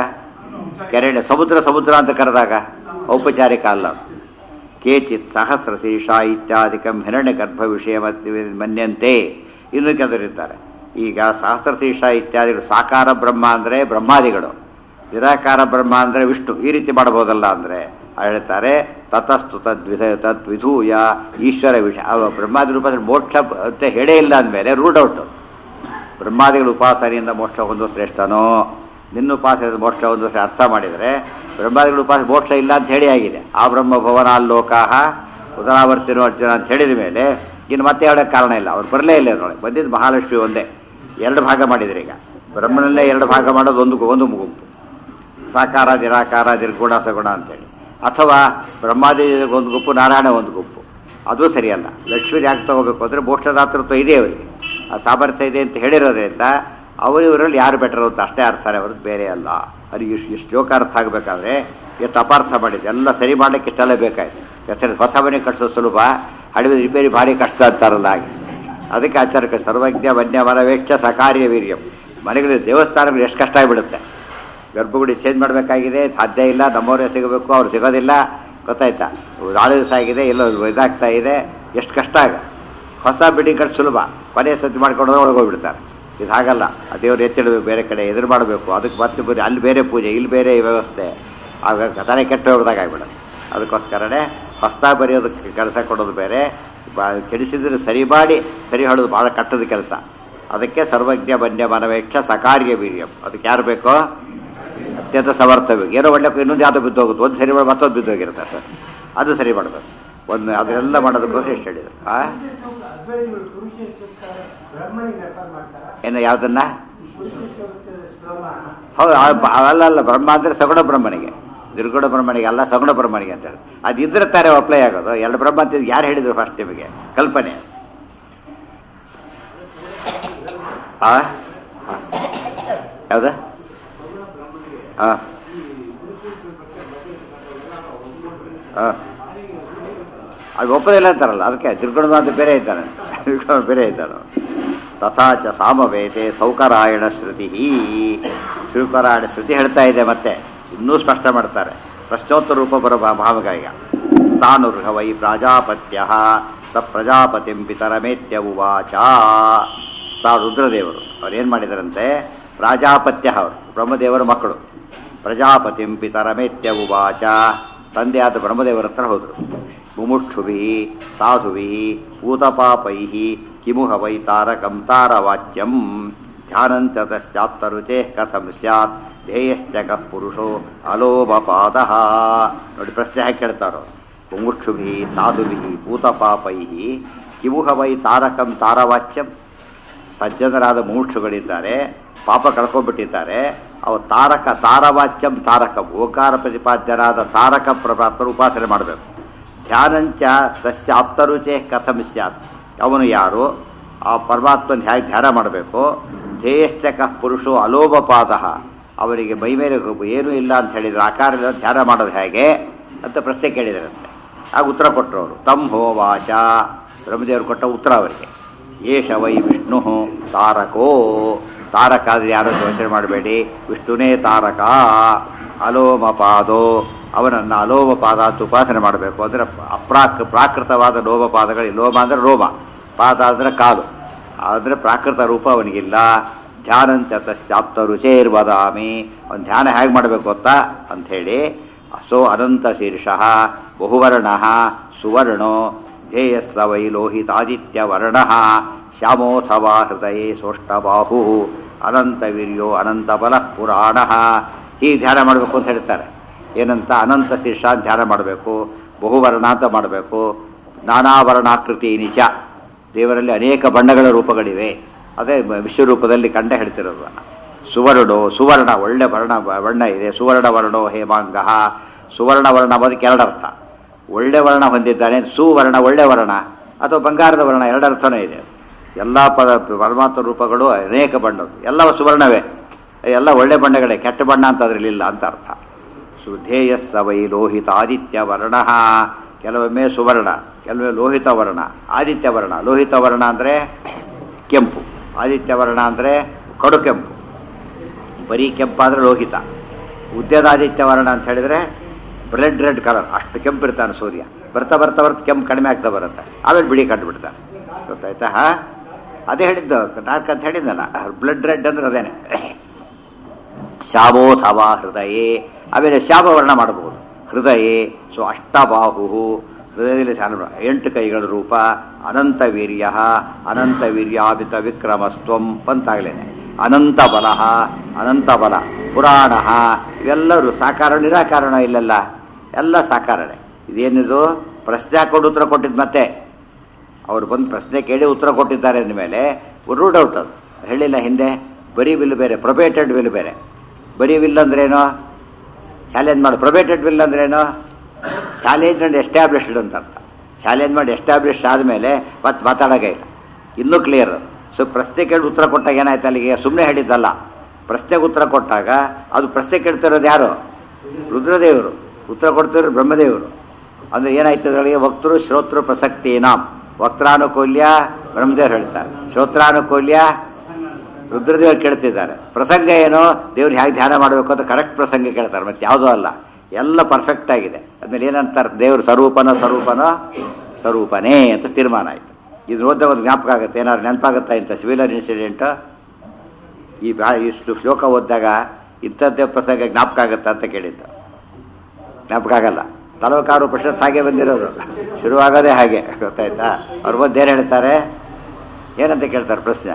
ಕೆರೆನೇ ಸಮುದ್ರ ಸಮುದ್ರ ಅಂತ ಕರೆದಾಗ ಔಪಚಾರಿಕ ಅಲ್ಲ ಅದು. ಕೇಚಿತ್ ಸಹಸ್ರಶೀರ್ಷ ಇತ್ಯಾದಿಕಂ ಹಿರಣ್ಯ ಗರ್ಭ ವಿಷಯ ಮನ್ಯಂತೆ ಇನ್ನು ಕೆಲವರಿದ್ದಾರೆ ಈಗ ಸಹಸ್ರಶೀರ್ಷ ಇತ್ಯಾದಿಗಳು ಸಾಕಾರ ಬ್ರಹ್ಮ ಅಂದರೆ ಬ್ರಹ್ಮಾದಿಗಳು ನಿರಾಕಾರ ಬ್ರಹ್ಮ ಅಂದರೆ ವಿಷ್ಣು ಈ ರೀತಿ ಮಾಡಬಹುದಲ್ಲ ಅಂದರೆ ಹೇಳ್ತಾರೆ ತತಸ್ತು ತದ್ವಿಧ ತದ್ವಿಧೂಯ ಈಶ್ವರ ವಿಷಯ ಅವ ಬ್ರಹ್ಮಾದಿ ರೂಪ ಮೋಕ್ಷ ಅಂತ ಹೇಳೇ ಇಲ್ಲ ಅಂದಮೇಲೆ ರೂಡ್ ಔಟ್ ಬ್ರಹ್ಮಾದಿಗಳ ಉಪಾಸನೆಯಿಂದ ಮೋಕ್ಷ ಒಂದು ಶ್ರೇಷ್ಠನೋ ನಿನ್ನ ಉಪಾಸನೆಯಿಂದ ಮೋಕ್ಷ ಒಂದು ಶ್ರೇ- ಅರ್ಥ ಮಾಡಿದರೆ ಬ್ರಹ್ಮಾದಿಗಳ ಉಪಾಸ ಮೋಕ್ಷ ಇಲ್ಲ ಅಂತ ಹೇಳಿ ಆಗಿದೆ ಆ ಬ್ರಹ್ಮ ಭವನಾಲ್ಲೋಕಾಹ ಉದರಾವರ್ತಿನೋ ಅರ್ಜುನ ಅಂತ ಹೇಳಿದ ಮೇಲೆ ಇನ್ನು ಮತ್ತೆ ಹೇಳೋಕ್ಕೆ ಕಾರಣ ಇಲ್ಲ ಅವ್ರು ಬರಲೇ ಇಲ್ಲ ನೋಡಿ ಬಂದಿದ್ದು ಮಹಾಲಕ್ಷ್ಮಿ ಒಂದೇ ಎರಡು ಭಾಗ ಮಾಡಿದ್ರು ಈಗ ಬ್ರಹ್ಮನಲ್ಲೇ ಎರಡು ಭಾಗ ಮಾಡೋದು ಒಂದು ಒಂದು ಗುಂಪು ಸಾಕಾರ ನಿರಾಕಾರ ನಿರ್ಗುಣ ಸಗುಣ ಅಂತೇಳಿ ಅಥವಾ ಬ್ರಹ್ಮಾದಿ ಒಂದು ಗುಂಪು ನಾರಾಯಣ ಒಂದು ಗುಂಪು ಅದು ಸರಿಯಲ್ಲ ಲಕ್ಷ್ಮೀ ಯಾಕೆ ತಗೋಬೇಕು ಅಂದರೆ ಮೋಕ್ಷದಾತೃತ್ವ ಇದೆ ಅವರಿಗೆ ಆ ಸಾಮರ್ಥ್ಯ ಇದೆ ಅಂತ ಹೇಳಿರೋದ್ರಿಂದ ಅವರು ಇವರಲ್ಲಿ ಯಾರು ಬೆಟರ್ ಅಂತ ಅಷ್ಟೇ ಅರ್ಥನೇ ಹೊರತು ಬೇರೆ ಅಲ್ಲ ಅದು ಇಷ್ಟು ಇಷ್ಟು ಶ್ಲೋಕ ಅರ್ಥ ಆಗಬೇಕಾದ್ರೆ ಎಷ್ಟು ಅಪಾರ್ಥ ಮಾಡಿದೆ ಎಲ್ಲ ಸರಿ ಮಾಡ್ಲಿಕ್ಕೆ ಇಷ್ಟೆಲ್ಲ ಬೇಕಾಯ್ತು ಯಾಕಂದ್ರೆ ಹೊಸ ಮನೆ ಕಟ್ಸೋದು ಸುಲಭ ಹಳಿವೆ ರಿಪೇರಿ ಭಾರಿ ಕಷ್ಟ ಅಂತಾರಲ್ಲ ಹಾಗೆ ಅದಕ್ಕೆ ಆಚಾರಕ್ಕೆ ಸರ್ವಜ್ಞ ವನ್ಯ ಮನವೇಕ್ಷ ಸಕಾರ್ಯ ವೀರ್ಯಂ ಮನೆಗಳು ದೇವಸ್ಥಾನಗಳು ಎಷ್ಟು ಕಷ್ಟ ಆಗಿಬಿಡುತ್ತೆ ಗರ್ಭಗುಡಿ ಚೇಂಜ್ ಮಾಡಬೇಕಾಗಿದೆ ಸಾಧ್ಯ ಇಲ್ಲ ನಮ್ಮವರೇ ಸಿಗಬೇಕು ಅವ್ರು ಸಿಗೋದಿಲ್ಲ ಗೊತ್ತಾಯ್ತಾ ನಾಳೆ ದಿವಸ ಆಗಿದೆ ಎಲ್ಲೋ ಇದಾಗ್ತಾ ಇದೆ ಎಷ್ಟು ಕಷ್ಟ ಆಗ ಹೊಸ ಬಿಲ್ಡಿಂಗ್ ಕಟ್ ಸುಲಭ ಕೊನೆಯ ಸತಿ ಮಾಡ್ಕೊಂಡು ಒಳಗೆ ಹೋಗ್ಬಿಡ್ತಾರೆ ಇದು ಹಾಗಲ್ಲ ಆ ದೇವ್ರು ಎತ್ತಿಡಬೇಕು ಬೇರೆ ಕಡೆ ಎದುರು ಮಾಡಬೇಕು ಅದಕ್ಕೆ ಮತ್ತೆ ಬರೀ ಅಲ್ಲಿ ಬೇರೆ ಪೂಜೆ ಇಲ್ಲಿ ಬೇರೆ ವ್ಯವಸ್ಥೆ ಆಗ ತಲೆ ಕೆಟ್ಟ ಹೋಗ್ದಾಗ ಆಗ್ಬಿಡುತ್ತೆ ಅದಕ್ಕೋಸ್ಕರನೇ ಹೊಸ್ದಾಗಿ ಬರೆಯೋದಕ್ಕೆ ಕೆಲಸ ಕೊಡೋದು ಬೇರೆ ಬಾ ಕೆಡಿಸಿದ್ರೆ ಸರಿ ಮಾಡಿ ಸರಿ ಹೇಳೋದು ಭಾಳ ಕಟ್ಟದ ಕೆಲಸ ಅದಕ್ಕೆ ಸರ್ವಜ್ಞ ಬನ್ಯ ಮನವೇಕ್ಷ ಸಕಾರ್ಯ ವೀರ್ಯಂ ಅದಕ್ಕೆ ಯಾರು ಬೇಕೋ ಅತ್ಯಂತ ಸಮರ್ಥಬೇಕು ಏನೋ ಒಳ್ಳೆ ಇನ್ನೊಂದು ಯಾವುದೋ ಬಿದ್ದೋಗುತ್ತೆ ಒಂದು ಸರಿ ಮಾಡಿ ಮತ್ತೊಂದು ಬಿದ್ದೋಗಿರುತ್ತೆ ಸರ್ ಅದು ಸರಿ ಮಾಡಬೇಕು ಒಂದು ಅದನ್ನೆಲ್ಲ ಮಾಡೋದಕ್ಕೋಸ್ಕರ ಎಷ್ಟು ಹೇಳಿದ್ರು ಆ ಅದ್ವೈತಗಳು ಪುರುಷ ಸಂಸ್ಕಾರ ಬ್ರಹ್ಮನಿಗೆ ರೆಫರ್ ಮಾಡ್ತಾರ ಏನು ಯಾವುದನ್ನ ಪುರುಷ ಬ್ರಹ್ಮ ಹೌದು ಆ ಬ- ಅಲ್ಲ ಅಲ್ಲ ಬ್ರಹ್ಮ ಅಂದರೆ ಸಗುಣ ಬ್ರಹ್ಮನಿಗೆ ನಿರ್ಗುಣ ಬ್ರಹ್ಮನಿಗೆ ಅಲ್ಲ ಸಗುಣ ಬ್ರಹ್ಮನಿಗೆ ಅಂತ ಹೇಳಿ ಅದು ಇದ್ರೆ ತಾರೆ ಅಪ್ಲೈ ಆಗೋದು ಎರಡು ಬ್ರಹ್ಮ ಅಂತ ಯಾರು ಹೇಳಿದ್ರು ಫಸ್ಟ್ ನಿಮಗೆ ಕಲ್ಪನೆ ಆ ಯಾವ್ದು ಹಾಂ ಹಾಂ ಅದು ಒಪ್ಪದಿಲ್ಲ ಅಂತಾರಲ್ಲ ಅದಕ್ಕೆ ತ್ರಿಗುಣ ಅಂತ ಬೇರೆ ಇದ್ದಾನೆ ತ್ರಿಗುಣ ಬೇರೆ ಇದ್ದಾನೆ ತಥಾಚ ಸಾಮವೇದೆ ಸೌಕರಾಯಣ ಶ್ರುತಿ ಶ್ರೀಕರಾಯಣ ಶ್ರುತಿ ಹೇಳ್ತಾ ಇದೆ ಮತ್ತೆ ಇನ್ನೂ ಸ್ಪಷ್ಟ ಮಾಡ್ತಾರೆ ಪ್ರಶ್ನೋತ್ತರ ರೂಪ ಬರೋ ಭಾ- ಭಾವಗ ಈಗ ಸ್ಥಾನುರ್ಹ ವೈ ಪ್ರಾಜಾಪತ್ಯ ಸ ಪ್ರಜಾಪತಿಂ ಪಿತರಮೇತ್ಯ ಉವಾಚ ತಾ ರುದ್ರದೇವರು ಅವ್ರೇನು ಮಾಡಿದಾರಂತೆ ಪ್ರಾಜಾಪತ್ಯ ಅವರು ಬ್ರಹ್ಮದೇವರ ಮಕ್ಕಳು ಪ್ರಜಾಪತಿಂ ಪಿತರಮೇತ್ಯ ಉವಾಚ ತಂದೆಯಾದ ಬ್ರಹ್ಮದೇವರ ಹತ್ರ ಹೋದರು ಮುಮುಕ್ಷುಭಿ ಸಾಧುಭಿ ಭೂತಪಾಪೈ ಕಿಮುಹ ವೈ ತಾರಕಂ ತಾರವಾಚ್ಯಂ ಧ್ಯಾನಂತ ತಶ್ಚಾತ್ತರುಚೇ ಕಥಂ ಸ್ಯಾತ್ ಧ್ಯೇಯಶ್ಚ ಕಃ ಪುರುಷೋ ಅಲೋಮಪಾದ ನೋಡಿ ಪ್ರಶ್ನೆ ಹಾಕಿ ಕೇಳ್ತಾರೋ ಮುಮುಕ್ಷುಭಿ ಸಾಧುಭಿ ಭೂತಪಾಪೈ ಕಿಮುಹ ವೈ ತಾರಕಂ ತಾರವಾಚ್ಯಂ ಸಜ್ಜನರಾದ ಮುಮುಕ್ಷುಗಳಿದ್ದಾರೆ ಪಾಪ ಕಳ್ಕೊಂಡ್ಬಿಟ್ಟಿದ್ದಾರೆ ಅವು ತಾರಕ ತಾರವಾಚ್ಯಂ ತಾರಕ ಓಕಾರ ಪ್ರತಿಪಾದ್ಯರಾದ ತಾರಕ ಪ್ರಭಾತರ ಉಪಾಸನೆ ಮಾಡಬೇಕು ಧ್ಯಾನಂಚ ತಸ್ಯ ಆಪ್ತರುಚೆ ಕಥಂ ಸ್ಯಾತ್ ಅವನು ಯಾರು ಆ ಪರಮಾತ್ಮನ ಹೇಗೆ ಧ್ಯಾನ ಮಾಡಬೇಕು ಧ್ಯೇಯಶ್ಚಕ ಪುರುಷೋ ಅಲೋಭಪಾದ ಅವರಿಗೆ ಮೈ ಮೇಲೆ ಏನೂ ಇಲ್ಲ ಅಂತ ಹೇಳಿದ್ರೆ ಆಕಾರದಿಂದ ಧ್ಯಾನ ಮಾಡೋದು ಹೇಗೆ ಅಂತ ಪ್ರಶ್ನೆ ಕೇಳಿದರಂತೆ ಆಗ ಉತ್ತರ ಕೊಟ್ಟರು ಅವರು ತಮ್ ಹೋವಾಚ ಬ್ರಹ್ಮದೇವರು ಕೊಟ್ಟ ಉತ್ತರ ಅವರಿಗೆ ಏಷ ವೈ ವಿಷ್ಣು ತಾರಕೋ ತಾರಕ ಆದರೆ ಯಾರು ಯೋಚನೆ ಮಾಡಬೇಡಿ ವಿಷ್ಣುನೇ ತಾರಕ ಅಲೋಮಪಾದೋ ಅವನನ್ನು ಅಲೋಮಪಾದ ಅಂತ ಉಪಾಸನೆ ಮಾಡಬೇಕು ಅಂದರೆ ಅಪ್ರಾಕ್ ಪ್ರಾಕೃತವಾದ ಲೋಮಪಾದಗಳು ಲೋಮ ಅಂದರೆ ರೋಮ ಪಾದ ಅಂದರೆ ಕಾಲು ಆದರೆ ಪ್ರಾಕೃತ ರೂಪ ಅವನಿಗಿಲ್ಲ ಧ್ಯಾನಂತ ತಸ್ಯಾಪ್ತ ರುಚೇರ್ವದಾಮಿ ಅವನು ಧ್ಯಾನ ಹೇಗೆ ಮಾಡಬೇಕು ಗೊತ್ತಾ ಅಂಥೇಳಿ ಸೋ ಅನಂತ ಶೀರ್ಷಃ ಬಹುವರ್ಣ ಸುವರ್ಣೋ ಧ್ಯೇಯಸ್ಸ ವೈ ಲೋಹಿತಾದಿತ್ಯವರ್ಣ ಶ್ಯಾಮೋಥವಾ ಹೃದಯೇ ಸೋಷ್ಟಬಾಹು ಅನಂತವೀರ್ಯೋ ಅನಂತಬಲ ಪುರಾಣ ಹೀಗೆ ಧ್ಯಾನ ಮಾಡಬೇಕು ಅಂತ ಹೇಳ್ತಾರೆ ಏನಂತ ಅನಂತ ಶೀರ್ಷ ಅಂತ ಧ್ಯಾನ ಮಾಡಬೇಕು ಬಹುವರ್ಣ ಅಂತ ಮಾಡಬೇಕು ನಾನಾ ವರ್ಣಾಕೃತಿ ನಿಚ ದೇವರಲ್ಲಿ ಅನೇಕ ಬಣ್ಣಗಳ ರೂಪಗಳಿವೆ ಅದೇ ಮ- ವಿಶ್ವರೂಪದಲ್ಲಿ ಕಂಡ ಹೇಳ್ತಿರೋದು ಸುವರ್ಣೋ ಸುವರ್ಣ ಒಳ್ಳೆ ವರ್ಣ ವರ್ಣ ಇದೆ ಸುವರ್ಣ ವರ್ಣೋ ಹೇಮಾಂಗ ಸುವರ್ಣ ವರ್ಣ ಅದಕ್ಕೆ ಎರಡರ್ಥ ಒಳ್ಳೆ ವರ್ಣ ಹೊಂದಿದ್ದಾನೆ ಸುವರ್ಣ ಒಳ್ಳೆ ವರ್ಣ ಅಥವಾ ಬಂಗಾರದ ವರ್ಣ ಎರಡರ್ಥನೇ ಇದೆ ಎಲ್ಲ ಪದ ಪರಮಾತ್ಮ ರೂಪಗಳು ಅನೇಕ ಬಣ್ಣದ್ದು ಎಲ್ಲ ಸುವರ್ಣವೇ ಎಲ್ಲ ಒಳ್ಳೆ ಬಣ್ಣಗಳೇ ಕೆಟ್ಟ ಬಣ್ಣ ಅಂತ ಅದರಲ್ಲಿಲ್ಲ ಅಂತ ಅರ್ಥ ಸುಧೇಯ ಸವೈ ಲೋಹಿತ ಆದಿತ್ಯ ವರ್ಣ ಕೆಲವೊಮ್ಮೆ ಸುವರ್ಣ ಕೆಲವೊಮ್ಮೆ ಲೋಹಿತ ವರ್ಣ ಆದಿತ್ಯ ವರ್ಣ ಲೋಹಿತ ವರ್ಣ ಅಂದರೆ ಕೆಂಪು ಆದಿತ್ಯ ವರ್ಣ ಅಂದರೆ ಕಡು ಕೆಂಪು ಬರೀ ಕೆಂಪಾದರೆ ಲೋಹಿತ ಉದ್ಯದ ಆದಿತ್ಯ ವರ್ಣ ಅಂತ ಹೇಳಿದರೆ ಬ್ಲಡ್ ರೆಡ್ ಕಲರ್ ಅಷ್ಟು ಕೆಂಪು ಇರ್ತಾನೆ ಸೂರ್ಯ ಬರ್ತಾ ಬರ್ತಾ ಬರ್ತಾ ಕೆಂಪು ಕಡಿಮೆ ಆಗ್ತಾ ಬರುತ್ತೆ ಆಮೇಲೆ ಬಿಳಿ ಕಂಡುಬಿಡ್ತಾನೆ ಗೊತ್ತಾಯ್ತಾ ಹಾ ಅದೇ ಹೇಳಿದ್ದು ಡಾರ್ಕ್ ಅಂತ ಹೇಳಿದ್ನಲ್ಲ ಬ್ಲಡ್ ರೆಡ್ ಅಂದ್ರೆ ಅದೇನೆ ಶಾವೋಥವ ಹೃದಯೇ ಆಮೇಲೆ ಶಾಪವರ್ಣ ಮಾಡಬಹುದು ಹೃದಯೇ ಸೊ ಅಷ್ಟಬಾಹು ಹೃದಯದಲ್ಲಿ ಧ್ಯಾನ ಮಾಡು. ಎಂಟು ಕೈಗಳ ರೂಪ ಅನಂತ ವೀರ್ಯ ಅನಂತ ವೀರ್ಯಾಭಿತ ವಿಕ್ರಮಸ್ತ್ವಂ ಅಂತಾಗಲೇನೆ ಅನಂತ ಬಲ ಅನಂತ ಬಲ ಪುರಾಣ ಇವೆಲ್ಲರೂ ಸಾಕಾರ ನಿರಾಕಾರಣ ಇಲ್ಲೆಲ್ಲ ಎಲ್ಲ ಸಾಕಾರಣೆ ಇದೇನಿದು ಪ್ರಶ್ನೆ ಹಾಕೊಂಡು ಉತ್ತರ ಕೊಟ್ಟಿದ್ದು ಮತ್ತೆ ಅವ್ರು ಬಂದು ಪ್ರಶ್ನೆ ಕೇಳಿ ಉತ್ತರ ಕೊಟ್ಟಿದ್ದಾರೆ ಅಂದಮೇಲೆ ರೂಡ್ ಔಟ್ ಅದು ಹೇಳಿಲ್ಲ ಹಿಂದೆ ಬರೀ ವಿಲ್ ಬೇರೆ ಪ್ರೊಬೇಟೆಡ್ ವಿಲ್ ಬೇರೆ ಬರೀ ವಿಲ್ ಅಂದ್ರೇನು ಚಾಲೆಂಜ್ ಮಾಡಿ ಪ್ರೊಬೇಟೆಡ್ ವಿಲ್ ಅಂದ್ರೇನು ಚಾಲೆಂಜ್ ಅಂಡ್ ಎಸ್ಟಾಬ್ಲಿಷ್ಡ್ ಅಂತ ಅರ್ಥ ಚಾಲೆಂಜ್ ಮಾಡಿ ಎಸ್ಟಾಬ್ಲಿಷ್ ಆದಮೇಲೆ ಮತ್ತೆ ಮಾತಾಡೋಕೆ ಇಲ್ಲ ಇನ್ನೂ ಕ್ಲಿಯರ್ ಸೊ ಪ್ರಶ್ನೆ ಕೇಳಿ ಉತ್ತರ ಕೊಟ್ಟಾಗ ಏನಾಯ್ತು ಅಲ್ಲಿಗೆ ಸುಮ್ಮನೆ ಹೇಳಿದ್ದಲ್ಲ ಪ್ರಶ್ನೆಗೆ ಉತ್ತರ ಕೊಟ್ಟಾಗ ಅದು ಪ್ರಶ್ನೆ ಕೇಳ್ತಿರೋದು ಯಾರು ರುದ್ರದೇವರು ಉತ್ತರ ಕೊಡ್ತಿರೋರು ಬ್ರಹ್ಮದೇವರು ಅಂದ್ರೆ ಏನಾಯ್ತು ಅದರೊಳಗೆ ವಕ್ತೃ ಶ್ರೋತೃ ಪ್ರಸಕ್ತಿ ನಾಮ್ ವಕ್ತಾನುಕೂಲ್ಯ ಬ್ರಹ್ಮದೇವರು ಹೇಳ್ತಾರೆ ಶ್ರೋತ್ರಾನುಕೂಲ್ಯ ರುದ್ರದೇವರು ಕೇಳ್ತಿದ್ದಾರೆ ಪ್ರಸಂಗ ಏನು ದೇವ್ರು ಹೇಗೆ ಧ್ಯಾನ ಮಾಡಬೇಕು ಅಂತ ಕರೆಕ್ಟ್ ಪ್ರಸಂಗ ಕೇಳ್ತಾರೆ ಮತ್ತೆ ಯಾವುದೂ ಅಲ್ಲ ಎಲ್ಲ ಪರ್ಫೆಕ್ಟ್ ಆಗಿದೆ ಆದ್ಮೇಲೆ ಏನಂತಾರೆ ದೇವ್ರ ಸ್ವರೂಪನ ಸ್ವರೂಪನ ಸ್ವರೂಪನೇ ಅಂತ ತೀರ್ಮಾನ ಆಯಿತು ಇದು ಓದ್ದ ಒಂದು ಜ್ಞಾಪಕ ಆಗುತ್ತೆ ಏನಾದ್ರು ನೆನಪಾಗುತ್ತಾ ಇಂಥ ಸಿವಿಲರ್ ಇನ್ಸಿಡೆಂಟ್ ಈ ಬಾ ಇಷ್ಟು ಶ್ಲೋಕ ಓದಿದಾಗ ಇಂಥದ್ದೇ ಪ್ರಸಂಗ ಜ್ಞಾಪಕ ಆಗುತ್ತಾ ಅಂತ ಕೇಳಿದ್ದು ಜ್ಞಾಪಕ ಆಗಲ್ಲ ತಲವಕಾರು ಪ್ರಶ್ನೆ ಹಾಗೆ ಬಂದಿರೋದು ಶುರುವಾಗೋದೇ ಹಾಗೆ ಗೊತ್ತಾಯ್ತಾ ಅವ್ರು ಬಂದು ಏನು ಹೇಳ್ತಾರೆ ಏನಂತ ಕೇಳ್ತಾರೆ ಪ್ರಶ್ನೆ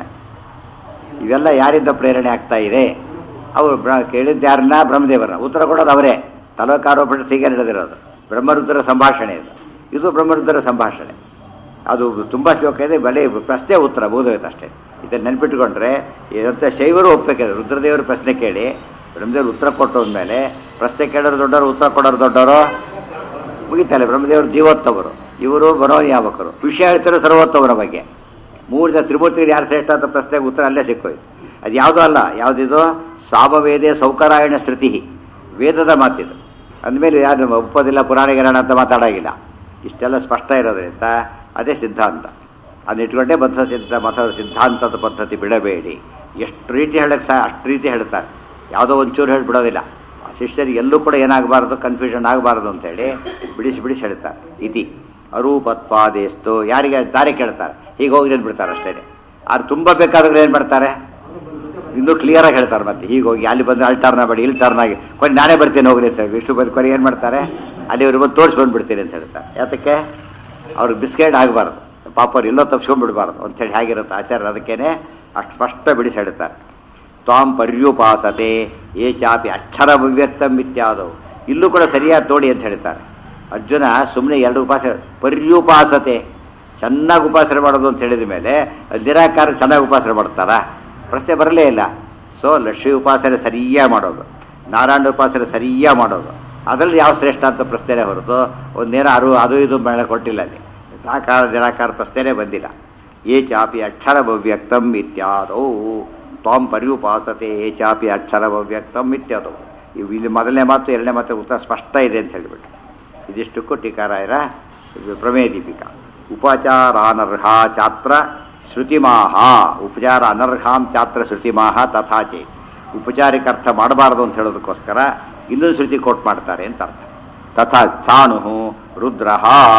ಇವೆಲ್ಲ ಯಾರಿಂದ ಪ್ರೇರಣೆ ಆಗ್ತಾ ಇದೆ ಅವರು ಬ್ರ ಕೇಳಿದ್ದು ಯಾರನ್ನ ಬ್ರಹ್ಮದೇವರನ್ನ ಉತ್ತರ ಕೊಡೋದು ಅವರೇ ತಲವಕಾರೋಪಣ ಹೀಗೆ ನಡೆದಿರೋದು ಬ್ರಹ್ಮರುದ್ರ ಸಂಭಾಷಣೆ ಇದು ಇದು ಬ್ರಹ್ಮರುದ್ರ ಸಂಭಾಷಣೆ ಅದು ತುಂಬ ಶ್ಲೋಕ ಇದೆ ಬರೀ ಪ್ರಶ್ನೆ ಉತ್ತರ ಬೋಧೋಯ್ತು ಅಷ್ಟೇ ಇದನ್ನು ನೆನ್ಪಿಟ್ಕೊಂಡ್ರೆ ಇದಂತ ಶೈವರು ಒಪ್ಪಬೇಕಿದೆ ರುದ್ರದೇವರು ಪ್ರಶ್ನೆ ಕೇಳಿ ಬ್ರಹ್ಮದೇವರು ಉತ್ತರ ಕೊಟ್ಟು ಮೇಲೆ ಪ್ರಶ್ನೆ ಕೇಳೋರು ದೊಡ್ಡವರು ಉತ್ತರ ಕೊಡೋರು ದೊಡ್ಡವರು ಮುಗಿತಲ್ಲ ಬ್ರಹ್ಮದೇವರು ಜೀವೋತ್ತಮರು ಇವರು ಮನೋನಿಯಾಮಕರು ವಿಷಯ ಹೇಳ್ತಿರೋ ಸರ್ವೋತ್ತಮರ ಬಗ್ಗೆ ಮೂರು ಜನ ತ್ರಿಮೂರ್ತಿಗೆ ಯಾರು ಶ್ರೇಷ್ಠ ಅಂತ ಪ್ರಶ್ನೆಗೆ ಉತ್ತರ ಅಲ್ಲೇ ಸಿಕ್ಕೋಯ್ತು ಅದು ಯಾವುದೂ ಅಲ್ಲ ಯಾವುದಿದು ಸಾಮವೇದೇ ಸೌಕರಾಯಣ ಶ್ರುತಿ ವೇದದ ಮಾತಿದು ಅಂದಮೇಲೆ ಯಾರು ಒಪ್ಪೋದಿಲ್ಲ ಪುರಾಣ ಗಿರಾಣ ಅಂತ ಮಾತಾಡೋಗಿಲ್ಲ ಇಷ್ಟೆಲ್ಲ ಸ್ಪಷ್ಟ ಇರೋದ್ರಿಂದ ಅದೇ ಸಿದ್ಧಾಂತ ಅದನ್ನ ಇಟ್ಕೊಂಡೇ ಬದ್ಧ ಸಿದ್ಧ ಮತ ಸಿದ್ಧಾಂತದ ಪದ್ಧತಿ ಬಿಡಬೇಡಿ ಎಷ್ಟು ರೀತಿ ಹೇಳಕ್ಕೆ ಸಹ ಅಷ್ಟು ರೀತಿ ಹೇಳ್ತಾರೆ ಯಾವುದೋ ಒಂಚೂರು ಹೇಳಿಬಿಡೋದಿಲ್ಲ ಆ ಶಿಷ್ಯರಿಗೆ ಎಲ್ಲೂ ಕೂಡ ಏನಾಗಬಾರ್ದು ಕನ್ಫ್ಯೂಷನ್ ಆಗಬಾರ್ದು ಅಂತೇಳಿ ಬಿಡಿಸಿ ಬಿಡಿಸಿ ಹೇಳ್ತಾರೆ ಇತಿ ಅರೂಪತ್ವಾದೇಸ್ತು ಯಾರಿಗೆ ದಾರಿ ಕೇಳ್ತಾರೆ ಹೀಗೆ ಹೋಗಿ ಅಂದ್ಬಿಡ್ತಾರೆ ಅಷ್ಟೇ ಆದ್ರೆ ತುಂಬ ಬೇಕಾದ್ರೆ ಏನು ಮಾಡ್ತಾರೆ ಇನ್ನೂ ಕ್ಲಿಯರಾಗಿ ಹೇಳ್ತಾರೆ ಮತ್ತೆ ಹೀಗೆ ಹೋಗಿ ಅಲ್ಲಿ ಬಂದು ಅಲ್ಲಿ ಟರ್ನ್ ಮಾಡಿ ಇಲ್ಲಿ ಟರ್ನ್ ಆಗಿ ಕೊನೆ ನಾನೇ ಬರ್ತೀನಿ ಹೋಗ್ರಿ ಅಂತ ಹೇಳಿ. ಇಷ್ಟು ಬಂದು ಕೊನೆ ಏನು ಮಾಡ್ತಾರೆ ಅಲ್ಲಿ ಇವ್ರು ಬಂದು ತೋರಿಸಿ ಬಂದ್ಬಿಡ್ತೀನಿ ಅಂತ ಹೇಳ್ತಾರೆ ಯಾತಕ್ಕೆ ಅವ್ರಿಗೆ ಬಿಸ್ಕೆಟ್ ಆಗಬಾರ್ದು ಪಾಪ ಅವ್ರು ಎಲ್ಲೋ ತಪ್ಸ್ಕೊಂಡ್ಬಿಡ್ಬಾರ್ದು ಅಂತೇಳಿ ಹೇಗಿರುತ್ತೆ ಆಚಾರ್ಯ ಅದಕ್ಕೇನೆ ಅಷ್ಟು ಸ್ಪಷ್ಟ ಬಿಡಿಸಿ ಹೇಳ್ತಾರೆ ತ್ವಾಂ ಪರ್ಯುಪಾಸತೆ ಏ ಚಾಪಿ ಅಕ್ಷರ ಅವ್ಯಕ್ತಂ ಇತ್ಯಾದವು ಇಲ್ಲೂ ಕೂಡ ಸರಿಯಾಗಿ ತೋಡಿ ಅಂತ ಹೇಳ್ತಾರೆ ಅರ್ಜುನ ಸುಮ್ಮನೆ ಎರಡು ಉಪಾಸ ಪರ್ಯುಪಾಸತೆ ಚೆನ್ನಾಗಿ ಉಪಾಸನೆ ಮಾಡೋದು ಅಂತ ಹೇಳಿದ ಮೇಲೆ ನಿರಾಕಾರ ಚೆನ್ನಾಗಿ ಉಪಾಸನೆ ಮಾಡ್ತಾರಾ ಪ್ರಶ್ನೆ ಬರಲೇ ಇಲ್ಲ ಸೊ ಲಕ್ಷ್ಮೀ ಉಪಾಸನೆ ಸರಿಯಾಗಿ ಮಾಡೋದು ನಾರಾಯಣ ಉಪಾಸನೆ ಸರಿಯಾಗಿ ಮಾಡೋದು ಅದರಲ್ಲಿ ಯಾವ ಶ್ರೇಷ್ಠ ಅಂತ ಪ್ರಶ್ನೆನೇ ಹೊರತು ಒಂದೇನೋ ಅರು ಅದು ಇದು ಮೇಲೆ ಕೊಟ್ಟಿಲ್ಲ ಅಲ್ಲಿ ಸಾಕಾರ ನಿರಾಕಾರ ಪ್ರಶ್ನೆನೇ ಬಂದಿಲ್ಲ ಏ ಚಾಪಿ ಅಕ್ಷರ ಅವ್ಯಕ್ತಂ ಇತ್ಯಾದೌ ತ್ವಾಂ ಪರ್ಯುಪಾಸತೆ ಏ ಚಾಪಿ ಅಕ್ಷರ ಅವ್ಯಕ್ತಂ ಇತ್ಯಾದೌ ಇವು ಇಲ್ಲಿ ಮೊದಲನೇ ಮಾತು ಎರಡನೇ ಮಾತು ಉತ್ತರ ಸ್ಪಷ್ಟ ಇದೆ ಅಂತ ಹೇಳಿಬಿಟ್ಟು ಇದಿಷ್ಟಕ್ಕೂ ಟೀಕಾರಾಯರ ಇದು ಪ್ರಮೇಯ ದೀಪಿಕಾ ಉಪಚಾರಾನರ್ಹ ಚಾತ್ರ ಶ್ರುತಿಮಾಹ ಉಪಚಾರ ಅನರ್ಹಾಂ ಚಾತ್ರ ಶ್ರುತಿಮಾಹ ತಥಾ ಚೇತ್ ಉಪಚಾರಿಕ ಅರ್ಥ ಮಾಡಬಾರದು ಅಂತ ಹೇಳೋದಕ್ಕೋಸ್ಕರ ಇನ್ನೊಂದು ಶ್ರುತಿ ಕೋಟ್ ಮಾಡ್ತಾರೆ ಅಂತ ಅರ್ಥ ತಥಾ ಸ್ಥಾಣು ರುದ್ರ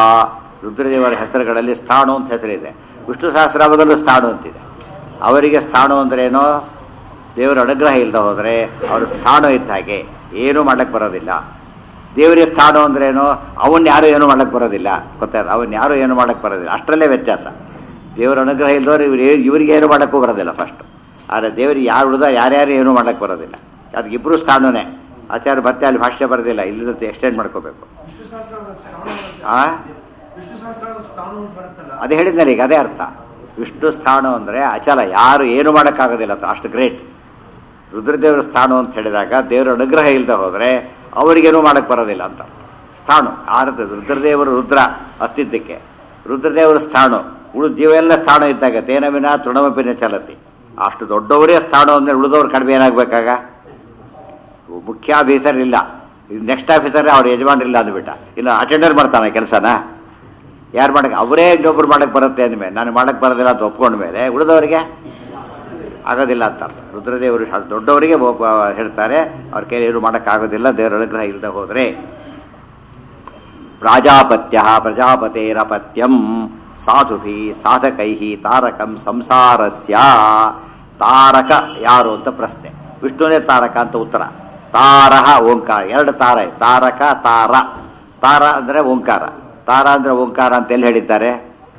ರುದ್ರದೇವರ ಹೆಸರುಗಳಲ್ಲಿ ಸ್ಥಾಣು ಅಂತ ಹೆಸರಿದೆ ವಿಷ್ಣು ಸಹಸ್ರಾಮದಲ್ಲೂ ಸ್ಥಾಣು ಅಂತಿದೆ ಅವರಿಗೆ ಸ್ಥಾಣು ಅಂದ್ರೇನೋ ದೇವರ ಅನುಗ್ರಹ ಇಲ್ಲದೆ ಹೋದರೆ ಅವರು ಸ್ಥಾಣು ಇದ್ದ ಹಾಗೆ ಏನೂ ಮಾಡಕ್ಕೆ ಬರೋದಿಲ್ಲ ದೇವರಿಗೆ ಸ್ಥಾನ ಅಂದ್ರೇನು ಅವನ್ನ ಯಾರು ಏನು ಮಾಡಕ್ಕೆ ಬರೋದಿಲ್ಲ ಗೊತ್ತಾಯ್ತು ಅವನ್ನ ಯಾರು ಏನು ಮಾಡಕ್ಕೆ ಬರೋದಿಲ್ಲ ಅಷ್ಟರಲ್ಲೇ ವ್ಯತ್ಯಾಸ ದೇವರ ಅನುಗ್ರಹ ಇಲ್ಲದವ್ರು ಇವ್ರು ಏ- ಇವ್ರಿಗೆ ಏನು ಮಾಡೋಕ್ಕೂ ಬರೋದಿಲ್ಲ ಫಸ್ಟ್ ಆದರೆ ದೇವರಿಗೆ ಯಾರು ಉಳಿದ ಯಾರ್ಯಾರು ಏನು ಮಾಡಕ್ಕೆ ಬರೋದಿಲ್ಲ ಅದಕ್ಕೆ ಇಬ್ಬರು ಸ್ಥಾನನೇ ಆಚಾರ್ಯ ಮತ್ತೆ ಅಲ್ಲಿ ಭಾಷ್ಯ ಬರೋದಿಲ್ಲ ಇಲ್ಲಿಂದ ಎಕ್ಸ್ಟೆಂಡ್ ಮಾಡ್ಕೋಬೇಕು ವಿಷ್ಣು ಸಹಸ್ರ ಸ್ಥಾನ ಆ ವಿಷ್ಣು ಸಹಸ್ರ ಸ್ಥಾನ ಅಂತ ಬರುತ್ತಲ್ಲ ಅದೇ ಹೇಳಿದ್ನಲ್ಲ ಈಗ ಅದೇ ಅರ್ಥ ವಿಷ್ಣು ಸ್ಥಾನ ಅಂದರೆ ಅಚಲ ಯಾರು ಏನು ಮಾಡೋಕ್ಕಾಗೋದಿಲ್ಲ ಅಂತ ಅಷ್ಟು ಗ್ರೇಟ್ ರುದ್ರದೇವರ ಸ್ಥಾನ ಅಂತ ಹೇಳಿದಾಗ ದೇವರ ಅನುಗ್ರಹ ಇಲ್ಲದೆ ಹೋದರೆ ಅವರಿಗೇನೂ ಮಾಡಕ್ಕೆ ಬರೋದಿಲ್ಲ ಅಂತ ಸ್ಥಾನು ಆರದ ರುದ್ರದೇವರು ರುದ್ರ ಅಸ್ತಿತ್ವಕ್ಕೆ ರುದ್ರದೇವರ ಸ್ಥಾನ ಉಳಿದ ಜೀವೆಲ್ಲ ಸ್ಥಾನ ಇದ್ದಾಗ ತೇನವಿನ ತೃಣಮಪಿನ ಚಲತಿ ಅಷ್ಟು ದೊಡ್ಡವರೇ ಸ್ಥಾನ ಅಂದರೆ ಉಳಿದವ್ರು ಕಡಿಮೆ ಏನಾಗಬೇಕಾಗ ಮುಖ್ಯ ಆಫೀಸರ್ ಇಲ್ಲ ನೆಕ್ಸ್ಟ್ ಆಫೀಸರ್ ಅವ್ರ ಯಜಮಾನ್ ಇಲ್ಲ ಅಂದ್ಬಿಟ್ಟ ಇನ್ನು ಅಟೆಂಡರ್ ಮಾಡ್ತಾನೆ ಕೆಲಸನ ಯಾರು ಮಾಡಕ್ಕೆ ಅವರೇ ಇನ್ನೊಬ್ರು ಮಾಡಕ್ಕೆ ಬರುತ್ತೆ ಅಂದಮೇಲೆ ನಾನು ಮಾಡಕ್ಕೆ ಬರೋದಿಲ್ಲ ಅಂತ ಒಪ್ಕೊಂಡ ಮೇಲೆ ಉಳಿದವರಿಗೆ ಆಗೋದಿಲ್ಲ ಅಂತ ರುದ್ರದೇವರು ಶ- ದೊಡ್ಡವರಿಗೆ ಒಬ್ಬ ಹೇಳ್ತಾರೆ ಅವ್ರ ಕೈಲಿ ಏನು ಮಾಡೋಕ್ಕಾಗೋದಿಲ್ಲ ದೇವರ ಅನುಗ್ರಹ ಇಲ್ಲದೆ ಹೋದರೆ ಪ್ರಾಜಾಪತ್ಯ ಪ್ರಜಾಪತೇರಪತ್ಯಂ ಸಾಧುಭಿ ಸಾಧಕೈ ತಾರಕಂ ಸಂಸಾರಸ್ಯ ತಾರಕ ಯಾರು ಅಂತ ಪ್ರಶ್ನೆ ವಿಷ್ಣುನೇ ತಾರಕ ಅಂತ ಉತ್ತರ ತಾರಹ ಓಂಕಾರ ಎರಡು ತಾರ ಇದೆ. ತಾರಕ ತಾರ ತಾರ ಅಂದರೆ ಓಂಕಾರ ತಾರ ಅಂದರೆ ಓಂಕಾರ ಅಂತ ಎಲ್ಲಿ ಹೇಳಿದ್ದಾರೆ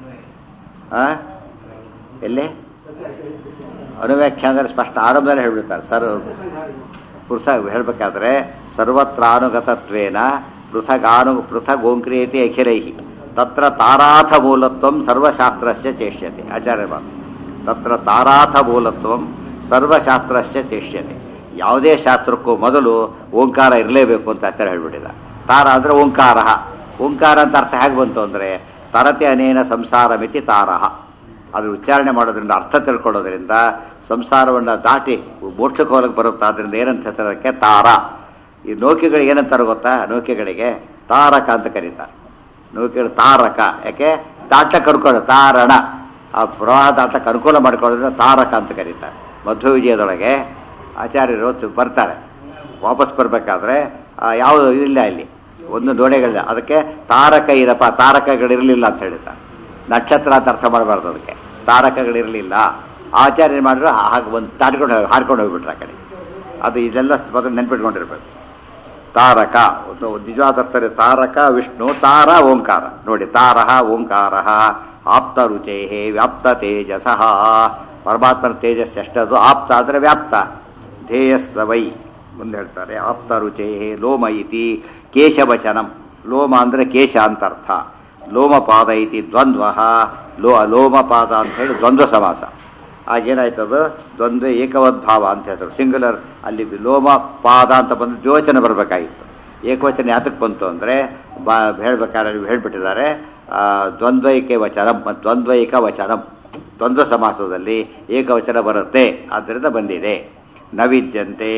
ಆ? ಎಲ್ಲಿ ಅನುವ್ಯಾಖ್ಯಾನ ಅಂದರೆ ಸ್ಪಷ್ಟ ಆರಂಭದಲ್ಲಿ ಹೇಳ್ಬಿಡ್ತಾರೆ ಸರ್ ಪೃಥಕ್ ಹೇಳಬೇಕಾದ್ರೆ ಸರ್ವತ್ರಾನುಗತತ್ವೇನ ಪೃಥಗಾನು ಪೃಥಗೋಂಕ್ರಿಯತೆ ಅಖಿಲೈ ತತ್ರ ತಾರಾಥ ಮೂಲತ್ವಂ ಸರ್ವಶಾಸ್ತ್ರಸ್ಯ ಚೇಷ್ಯತೆ ಆಚಾರ್ಯ ಮಾತು ತತ್ರ ತಾರಾಥ ಮೂಲತ್ವಂ ಸರ್ವಶಾಸ್ತ್ರಸ್ಯ ಚೇಷ್ಯತೆ ಯಾವುದೇ ಶಾಸ್ತ್ರಕ್ಕೂ ಮೊದಲು ಓಂಕಾರ ಇರಲೇಬೇಕು ಅಂತ ಆಚಾರ್ಯ ಹೇಳ್ಬಿಟ್ಟಿದ ತಾರ ಅಂದರೆ ಓಂಕಾರ ಓಂಕಾರ ಅಂತ ಅರ್ಥ ಹೇಗೆ ಬಂತು ಅಂದರೆ ತರತೆ ಅನೇನ ಸಂಸಾರ ಮಿತಿ ತಾರಹ ಅದು ಉಚ್ಚಾರಣೆ ಮಾಡೋದ್ರಿಂದ ಅರ್ಥ ತಿಳ್ಕೊಳ್ಳೋದ್ರಿಂದ ಸಂಸಾರವನ್ನು ದಾಟಿ ಮೋಕ್ಷಕ್ಕೆ ಹೋಗಕ್ಕೆ ಬರುತ್ತೆ ಅದರಿಂದ ಏನಂತ ಹೇಳ್ತಾರೆ ಅದಕ್ಕೆ ತಾರ ಈ ನೌಕೆಗಳಿಗೆ ಏನಂತಾರೆ ಗೊತ್ತಾ ನೌಕೆಗಳಿಗೆ ತಾರಕ ಅಂತ ಕರೀತಾರೆ ನೌಕೆಗಳು ತಾರಕ ಯಾಕೆ ದಾಟ ಕರ್ಕೊಳ್ಳೋ ತಾರಣ ಆ ಪ್ರವಾಹ ದಾಟಕ್ಕೆ ಅನುಕೂಲ ಮಾಡ್ಕೊಳ್ಳೋದ್ರಿಂದ ತಾರಕ ಅಂತ ಕರೀತಾರೆ ಮಧ್ವ ವಿಜಯದೊಳಗೆ ಆಚಾರ್ಯರು ತು- ಬರ್ತಾರೆ ವಾಪಸ್ ಬರಬೇಕಾದ್ರೆ ಯಾವುದು ಇಲ್ಲ ಇಲ್ಲಿ ಒಂದು ನೋಡೆಗಳಿಲ್ಲ ಅದಕ್ಕೆ ತಾರಕ ಇರಪ್ಪ ತಾರಕಗಳಿರಲಿಲ್ಲ ಅಂತ ಹೇಳಿದ್ದಾರೆ ನಕ್ಷತ್ರ ಅಂತ ಅರ್ಥ ಮಾಡಬಾರ್ದು ಅದಕ್ಕೆ ತಾರಕಗಳಿರಲಿಲ್ಲ ಆಚಾರ್ಯ ಮಾಡಿದ್ರು ಹಾಗೆ ಒಂದು ದಾಟ್ಕೊಂಡು ಹೋಗಿ ಹಾಡ್ಕೊಂಡು ಹೋಗ್ಬಿಟ್ರು ಆ ಕಡೆ ಅದು ಇದೆಲ್ಲ ಮೊದಲು ನೆನ್ಪಿಟ್ಕೊಂಡಿರ್ಬೇಕು ತಾರಕ ಒಂದು ನಿಜವಾದ ಅರ್ಥದಲ್ಲಿ ತಾರಕ ವಿಷ್ಣು ತಾರ ಓಂಕಾರ ನೋಡಿ ತಾರಹ ಓಂಕಾರ ಆಪ್ತ ರುಚೇ ವ್ಯಾಪ್ತ ತೇಜಸಃ ಪರಮಾತ್ಮನ ತೇಜಸ್ ಎಷ್ಟದು ಆಪ್ತ ಅಂದರೆ ವ್ಯಾಪ್ತ ಧ್ಯೇಯಸ್ಸ ವೈ ಮುಂದೆ ಹೇಳ್ತಾರೆ ಆಪ್ತ ರುಚೇ ಲೋಮ ಇತಿ ಕೇಶವಚನಂ ಲೋಮ ಅಂದರೆ ಕೇಶ ಅಂತ ಅರ್ಥ ಲೋಮಪಾದ ಇತಿ ದ್ವಂದ್ವ ಲೋ ಲೋಮಪಾದ ಅಂತ ಹೇಳಿ ದ್ವಂದ್ವ ಸಮಾಸ ಆಗೇನಾಯ್ತದು ದ್ವಂದ್ವ ಏಕವದ್ಭಾವ ಅಂತ ಹೇಳ್ತಾರೆ ಸಿಂಗುಲರ್ ಅಲ್ಲಿ ಲೋಮ ಪಾದ ಅಂತ ಬಂದು ದ್ವಿವಚನ ಬರಬೇಕಾಗಿತ್ತು ಏಕವಚನ ಯಾತಕ್ಕೆ ಬಂತು ಅಂದರೆ ಬಾ ಹೇಳ್ಬೇಕಾದ್ರೆ ನೀವು ಹೇಳ್ಬಿಟ್ಟಿದ್ದಾರೆ ಆ, ದ್ವಂದ್ವೈಕೆ ವಚನಂ ಮತ್ತು ದ್ವಂದ್ವೈಕ ವಚನಂ ದ್ವಂದ್ವ ಸಮಾಸದಲ್ಲಿ ಏಕವಚನ ಬರುತ್ತೆ ಆದ್ದರಿಂದ ಬಂದಿದೆ ನವಿದ್ಯಂತೆ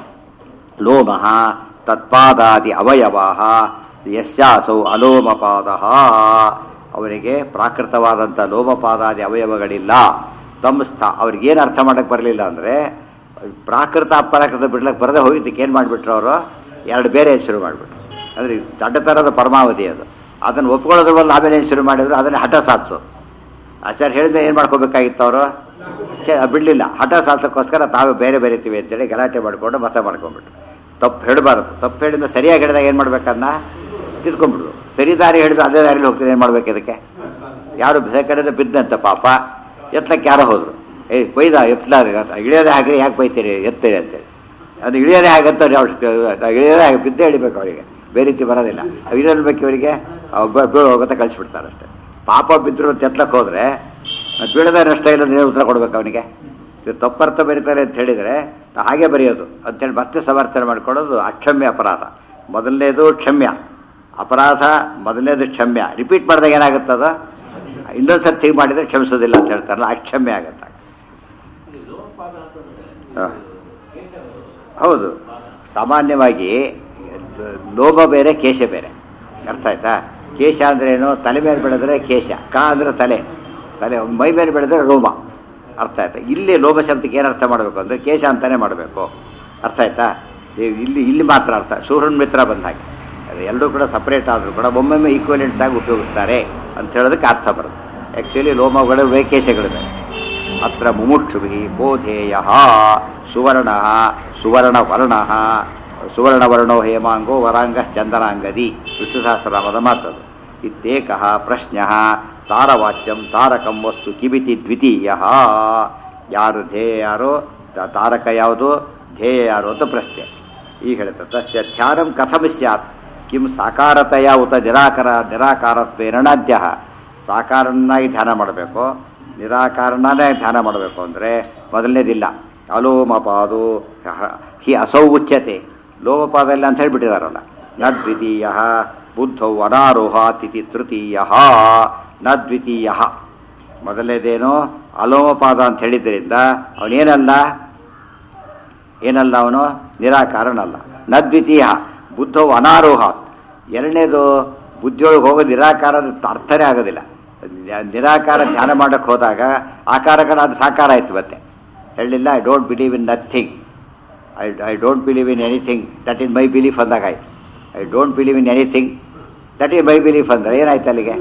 ಲೋಮ ತತ್ಪಾದಾದಿ ಅವಯವ ಯಸ್ಯಾಸೌ ಅಲೋಮಪಾದ ಅವರಿಗೆ ಪ್ರಾಕೃತವಾದಂಥ ಲೋಮಪಾದಾದಿ ಅವಯವಗಳಿಲ್ಲ ತಮ್ಮ ಸ್ಥಾ ಅವ್ರಿಗೇನು ಅರ್ಥ ಮಾಡಕ್ಕೆ ಬರಲಿಲ್ಲ ಅಂದರೆ ಪ್ರಾಕೃತ ಅಪರಾಕೃತ ಬಿಡ್ಲಕ್ಕೆ ಬರದೆ ಹೋಗಿದ್ದಕ್ಕೆ ಏನು ಮಾಡಿಬಿಟ್ರು ಅವರು ಎರಡು ಬೇರೆ ಶುರು ಮಾಡಿಬಿಟ್ರು ಅಂದರೆ ದೊಡ್ಡ ಥರದ ಪರಮಾವಧಿ ಅದು ಅದನ್ನು ಒಪ್ಕೊಳ್ಳೋದ್ರ ಬದಲು ಆಮೇಲೆ ಏನು ಶುರು ಮಾಡಿದ್ರು ಅದನ್ನೇ ಹಠ ಸಾಧಿಸೋದು ಆಚಾರ್ಯ ಹೇಳಿದ್ರೆ ಏನು ಮಾಡ್ಕೋಬೇಕಾಗಿತ್ತು ಅವರು ಚೆ ಬಿಡಲಿಲ್ಲ ಹಠ ಸಾಧಿಸೋಕ್ಕೋಸ್ಕರ ತಾವೇ ಬೇರೆ ಬೇರೆತೀವಿ ಅಂತೇಳಿ ಗಲಾಟೆ ಮಾಡಿಕೊಂಡು ಮತ ಮಾಡ್ಕೊಂಡ್ಬಿಟ್ರು ತಪ್ಪು ಹೇಳಬಾರ್ದು ತಪ್ಪು ಹೇಳಿದ್ರೆ ಸರಿಯಾಗಿ ಹೇಳಿದಾಗ ಏನು ಮಾಡ್ಬೇಕನ್ನ ತಿದ್ಕೊಂಡ್ಬಿಡ್ರು ಸರಿ ದಾರಿ ಹೇಳಿದ್ರು ಅದೇ ದಾರಿಲಿ ಹೋಗ್ತೀನಿ ಏನು ಮಾಡ್ಬೇಕು ಇದಕ್ಕೆ ಯಾರು ಕಡೆದ ಬಿದ್ದಂತ ಪಾಪ ಎತ್ತಲಕ್ಕೆ ಯಾರೋ ಹೋದ್ರು ಏಯ್ ಬೈದ ಎತ್ತಲಾರ ಇಳಿಯೋದೇ ಹಾಗೆ ಯಾಕೆ ಬೈತೀರಿ ಎತ್ತೀರಿ ಅಂತೇಳಿ ಅದು ಇಳಿಯೋದೇ ಹಾಗಂತಾರೆ ಅವ್ರು ಇಳಿಯೋದೇ ಹಾಗೆ ಬಿದ್ದೇ ಹಿಡಿಬೇಕು ಅವರಿಗೆ ಬೇರೆ ರೀತಿ ಬರೋದಿಲ್ಲ ಇಳಿಯಬೇಕು ಇವರಿಗೆ ಬೀಳು ಹೋಗುತ್ತೆ ಕಳಿಸ್ಬಿಡ್ತಾರೆ ಅಷ್ಟೇ ಪಾಪ ಬಿದ್ದರು ಅಂತ ಎತ್ತಲಕ್ಕೆ ಹೋದರೆ ಬೀಳದ ನಷ್ಟ ಇಲ್ಲ ನೀವು ಉತ್ತರ ಕೊಡ್ಬೇಕು ಅವನಿಗೆ ಇದು ತಪ್ಪರ್ಥ ಬರೀತಾರೆ ಅಂತ ಹೇಳಿದರೆ ಹಾಗೆ ಬರೆಯೋದು ಅಂತೇಳಿ ಮತ್ತೆ ಸಮರ್ಥನೆ ಮಾಡ್ಕೊಳ್ಳೋದು ಅಕ್ಷಮ್ಯ ಅಪರಾಧ ಮೊದಲನೇದು ಕ್ಷಮ್ಯ ಅಪರಾಧ ಮೊದಲನೇದು ಕ್ಷಮ್ಯ ರಿಪೀಟ್ ಮಾಡಿದಾಗ ಏನಾಗುತ್ತದ ಇನ್ನೊಂದು ಸರ್ತಿ ಹೀಗೆ ಮಾಡಿದರೆ ಕ್ಷಮಿಸೋದಿಲ್ಲ ಅಂತ ಹೇಳ್ತಾರಲ್ಲ ಅಕ್ಷಮ್ಯ ಆಗುತ್ತೆ ಹ. ಹೌದು ಸಾಮಾನ್ಯವಾಗಿ ಲೋಭ ಬೇರೆ ಕೇಶ ಬೇರೆ ಅರ್ಥ ಆಯ್ತಾ ಕೇಶ ಅಂದ್ರೇನು ತಲೆ ಮೇಲೆ ಬೆಳೆದ್ರೆ ಕೇಶ ಕ ಅಂದ್ರೆ ತಲೆ ತಲೆ ಮೈ ಮೇಲೆ ಬೆಳೆದ್ರೆ ಲೋಮ ಅರ್ಥ ಆಯ್ತಾ ಇಲ್ಲಿ ಲೋಭ ಶಬ್ದಕ್ಕೆ ಏನು ಅರ್ಥ ಮಾಡಬೇಕು ಅಂದರೆ ಕೇಶ ಅಂತಾನೆ ಮಾಡಬೇಕು ಅರ್ಥ ಆಯ್ತಾ ಈ- ಇಲ್ಲಿ ಇಲ್ಲಿ ಮಾತ್ರ ಅರ್ಥ ಸೂರ್ಯನ ಮಿತ್ರ ಬಂದ ಹಾಗೆ ಅದು ಎರಡೂ ಕೂಡ ಸಪ್ರೇಟ್ ಆದರೂ ಕೂಡ ಒಮ್ಮೊಮ್ಮೆ ಈಕ್ವಲೆಂಟ್ಸ್ ಆಗಿ ಉಪಯೋಗಿಸ್ತಾರೆ ಅಂತ ಹೇಳೋದಕ್ಕೆ ಅರ್ಥ ಬರುತ್ತೆ ಆ್ಯಕ್ಚುಲಿ ಲೋಮಗಳು ವೇಕೇಶಗಳು ಬೇರೆ ಅತ್ರ ಮುಮುಕ್ಷುಭಿ ಬೋಧೇಯ ಸುವರ್ಣ ಸುವರ್ಣವರ್ಣ ಸುವರ್ಣವರ್ಣೋ ಹೇಮಾಂಗೋ ವರಾಂಗಶ್ಚಂದನಾಂಗದಿ ವಿಷ್ಣು ಸಹಸ್ರನಾಮದ ಮಾತದು ಇತ್ಯೇಕ ಪ್ರಶ್ನ ತಾರವಾಚ್ಯಂ ತಾರಕಂ ವಸ್ತು ಕಿಬಿತಿ ದ್ವಿತೀಯ ಯಾರು ಧ್ಯೇಯ ಯಾರೋ ತ- ತಾರಕ ಯಾವುದು ಧ್ಯೇಯ ಯಾರು ಅಂತ ಪ್ರಶ್ನೆ ಈಗ ಹೇಳ್ತಾರೆ ತಸ್ಯ ಧ್ಯಾನಂ ಕಥಮ ಸ್ಯಾತ್ ಕಿಂ ಸಾಕಾರತೆಯ ಉತ ನಿರಾಕರ ನಿರಾಕಾರತ್ವೇನ ನಾದ್ಯ ಸಾಕಾರನ್ನಾಗಿ ಧ್ಯಾನ ಮಾಡಬೇಕು ನಿರಾಕಾರನೇ ಧ್ಯಾನ ಮಾಡಬೇಕು ಅಂದರೆ ಮೊದಲನೇದಿಲ್ಲ ಅಲೋಮಪಾದು ಹ- ಹಿ ಅಸೌ ಉಚ್ಯತೆ ಲೋಮಪಾದ ಇಲ್ಲ ಅಂತ ಹೇಳಿಬಿಟ್ಟಿದಾರಲ್ಲ ನ ದ್ವಿತೀಯ ಬುದ್ಧೌ ಅನಾರೋಹಾತಿಥಿ ತೃತೀಯ ನ ದ್ವಿತೀಯ ಮೊದಲನೇದೇನು ಅಲೋಮಪಾದ ಅಂತ ಹೇಳಿದ್ರಿಂದ ಅವನೇನಲ್ಲ ಏನಲ್ಲ ಅವನು ನಿರಾಕಾರನಲ್ಲ ನ ದ್ವಿತೀಯ ಬುದ್ಧವು ಅನಾರೋಹ ಎರಡನೇದು ಬುದ್ಧಿಯೊಳಗೆ ಹೋಗೋ ನಿರಾಕಾರದ ಅರ್ಥನೇ ಆಗೋದಿಲ್ಲ ನಿ- ನಿರಾಕಾರ ಧ್ಯಾನ ಮಾಡಕ್ಕೆ ಹೋದಾಗ ಆಕಾರಗಳು ಅದು ಸಾಕಾರ ಆಯ್ತು ಮತ್ತೆ ಹೇಳಿಲ್ಲ I don't believe in nothing I I don't believe in anything that in my belief ಅಂದಾಗ ಆಯ್ತು I don't believe in anything that in my belief ಅಂದ್ರೆ ಏನಾಯ್ತು ಅಲ್ಲಿಗೆ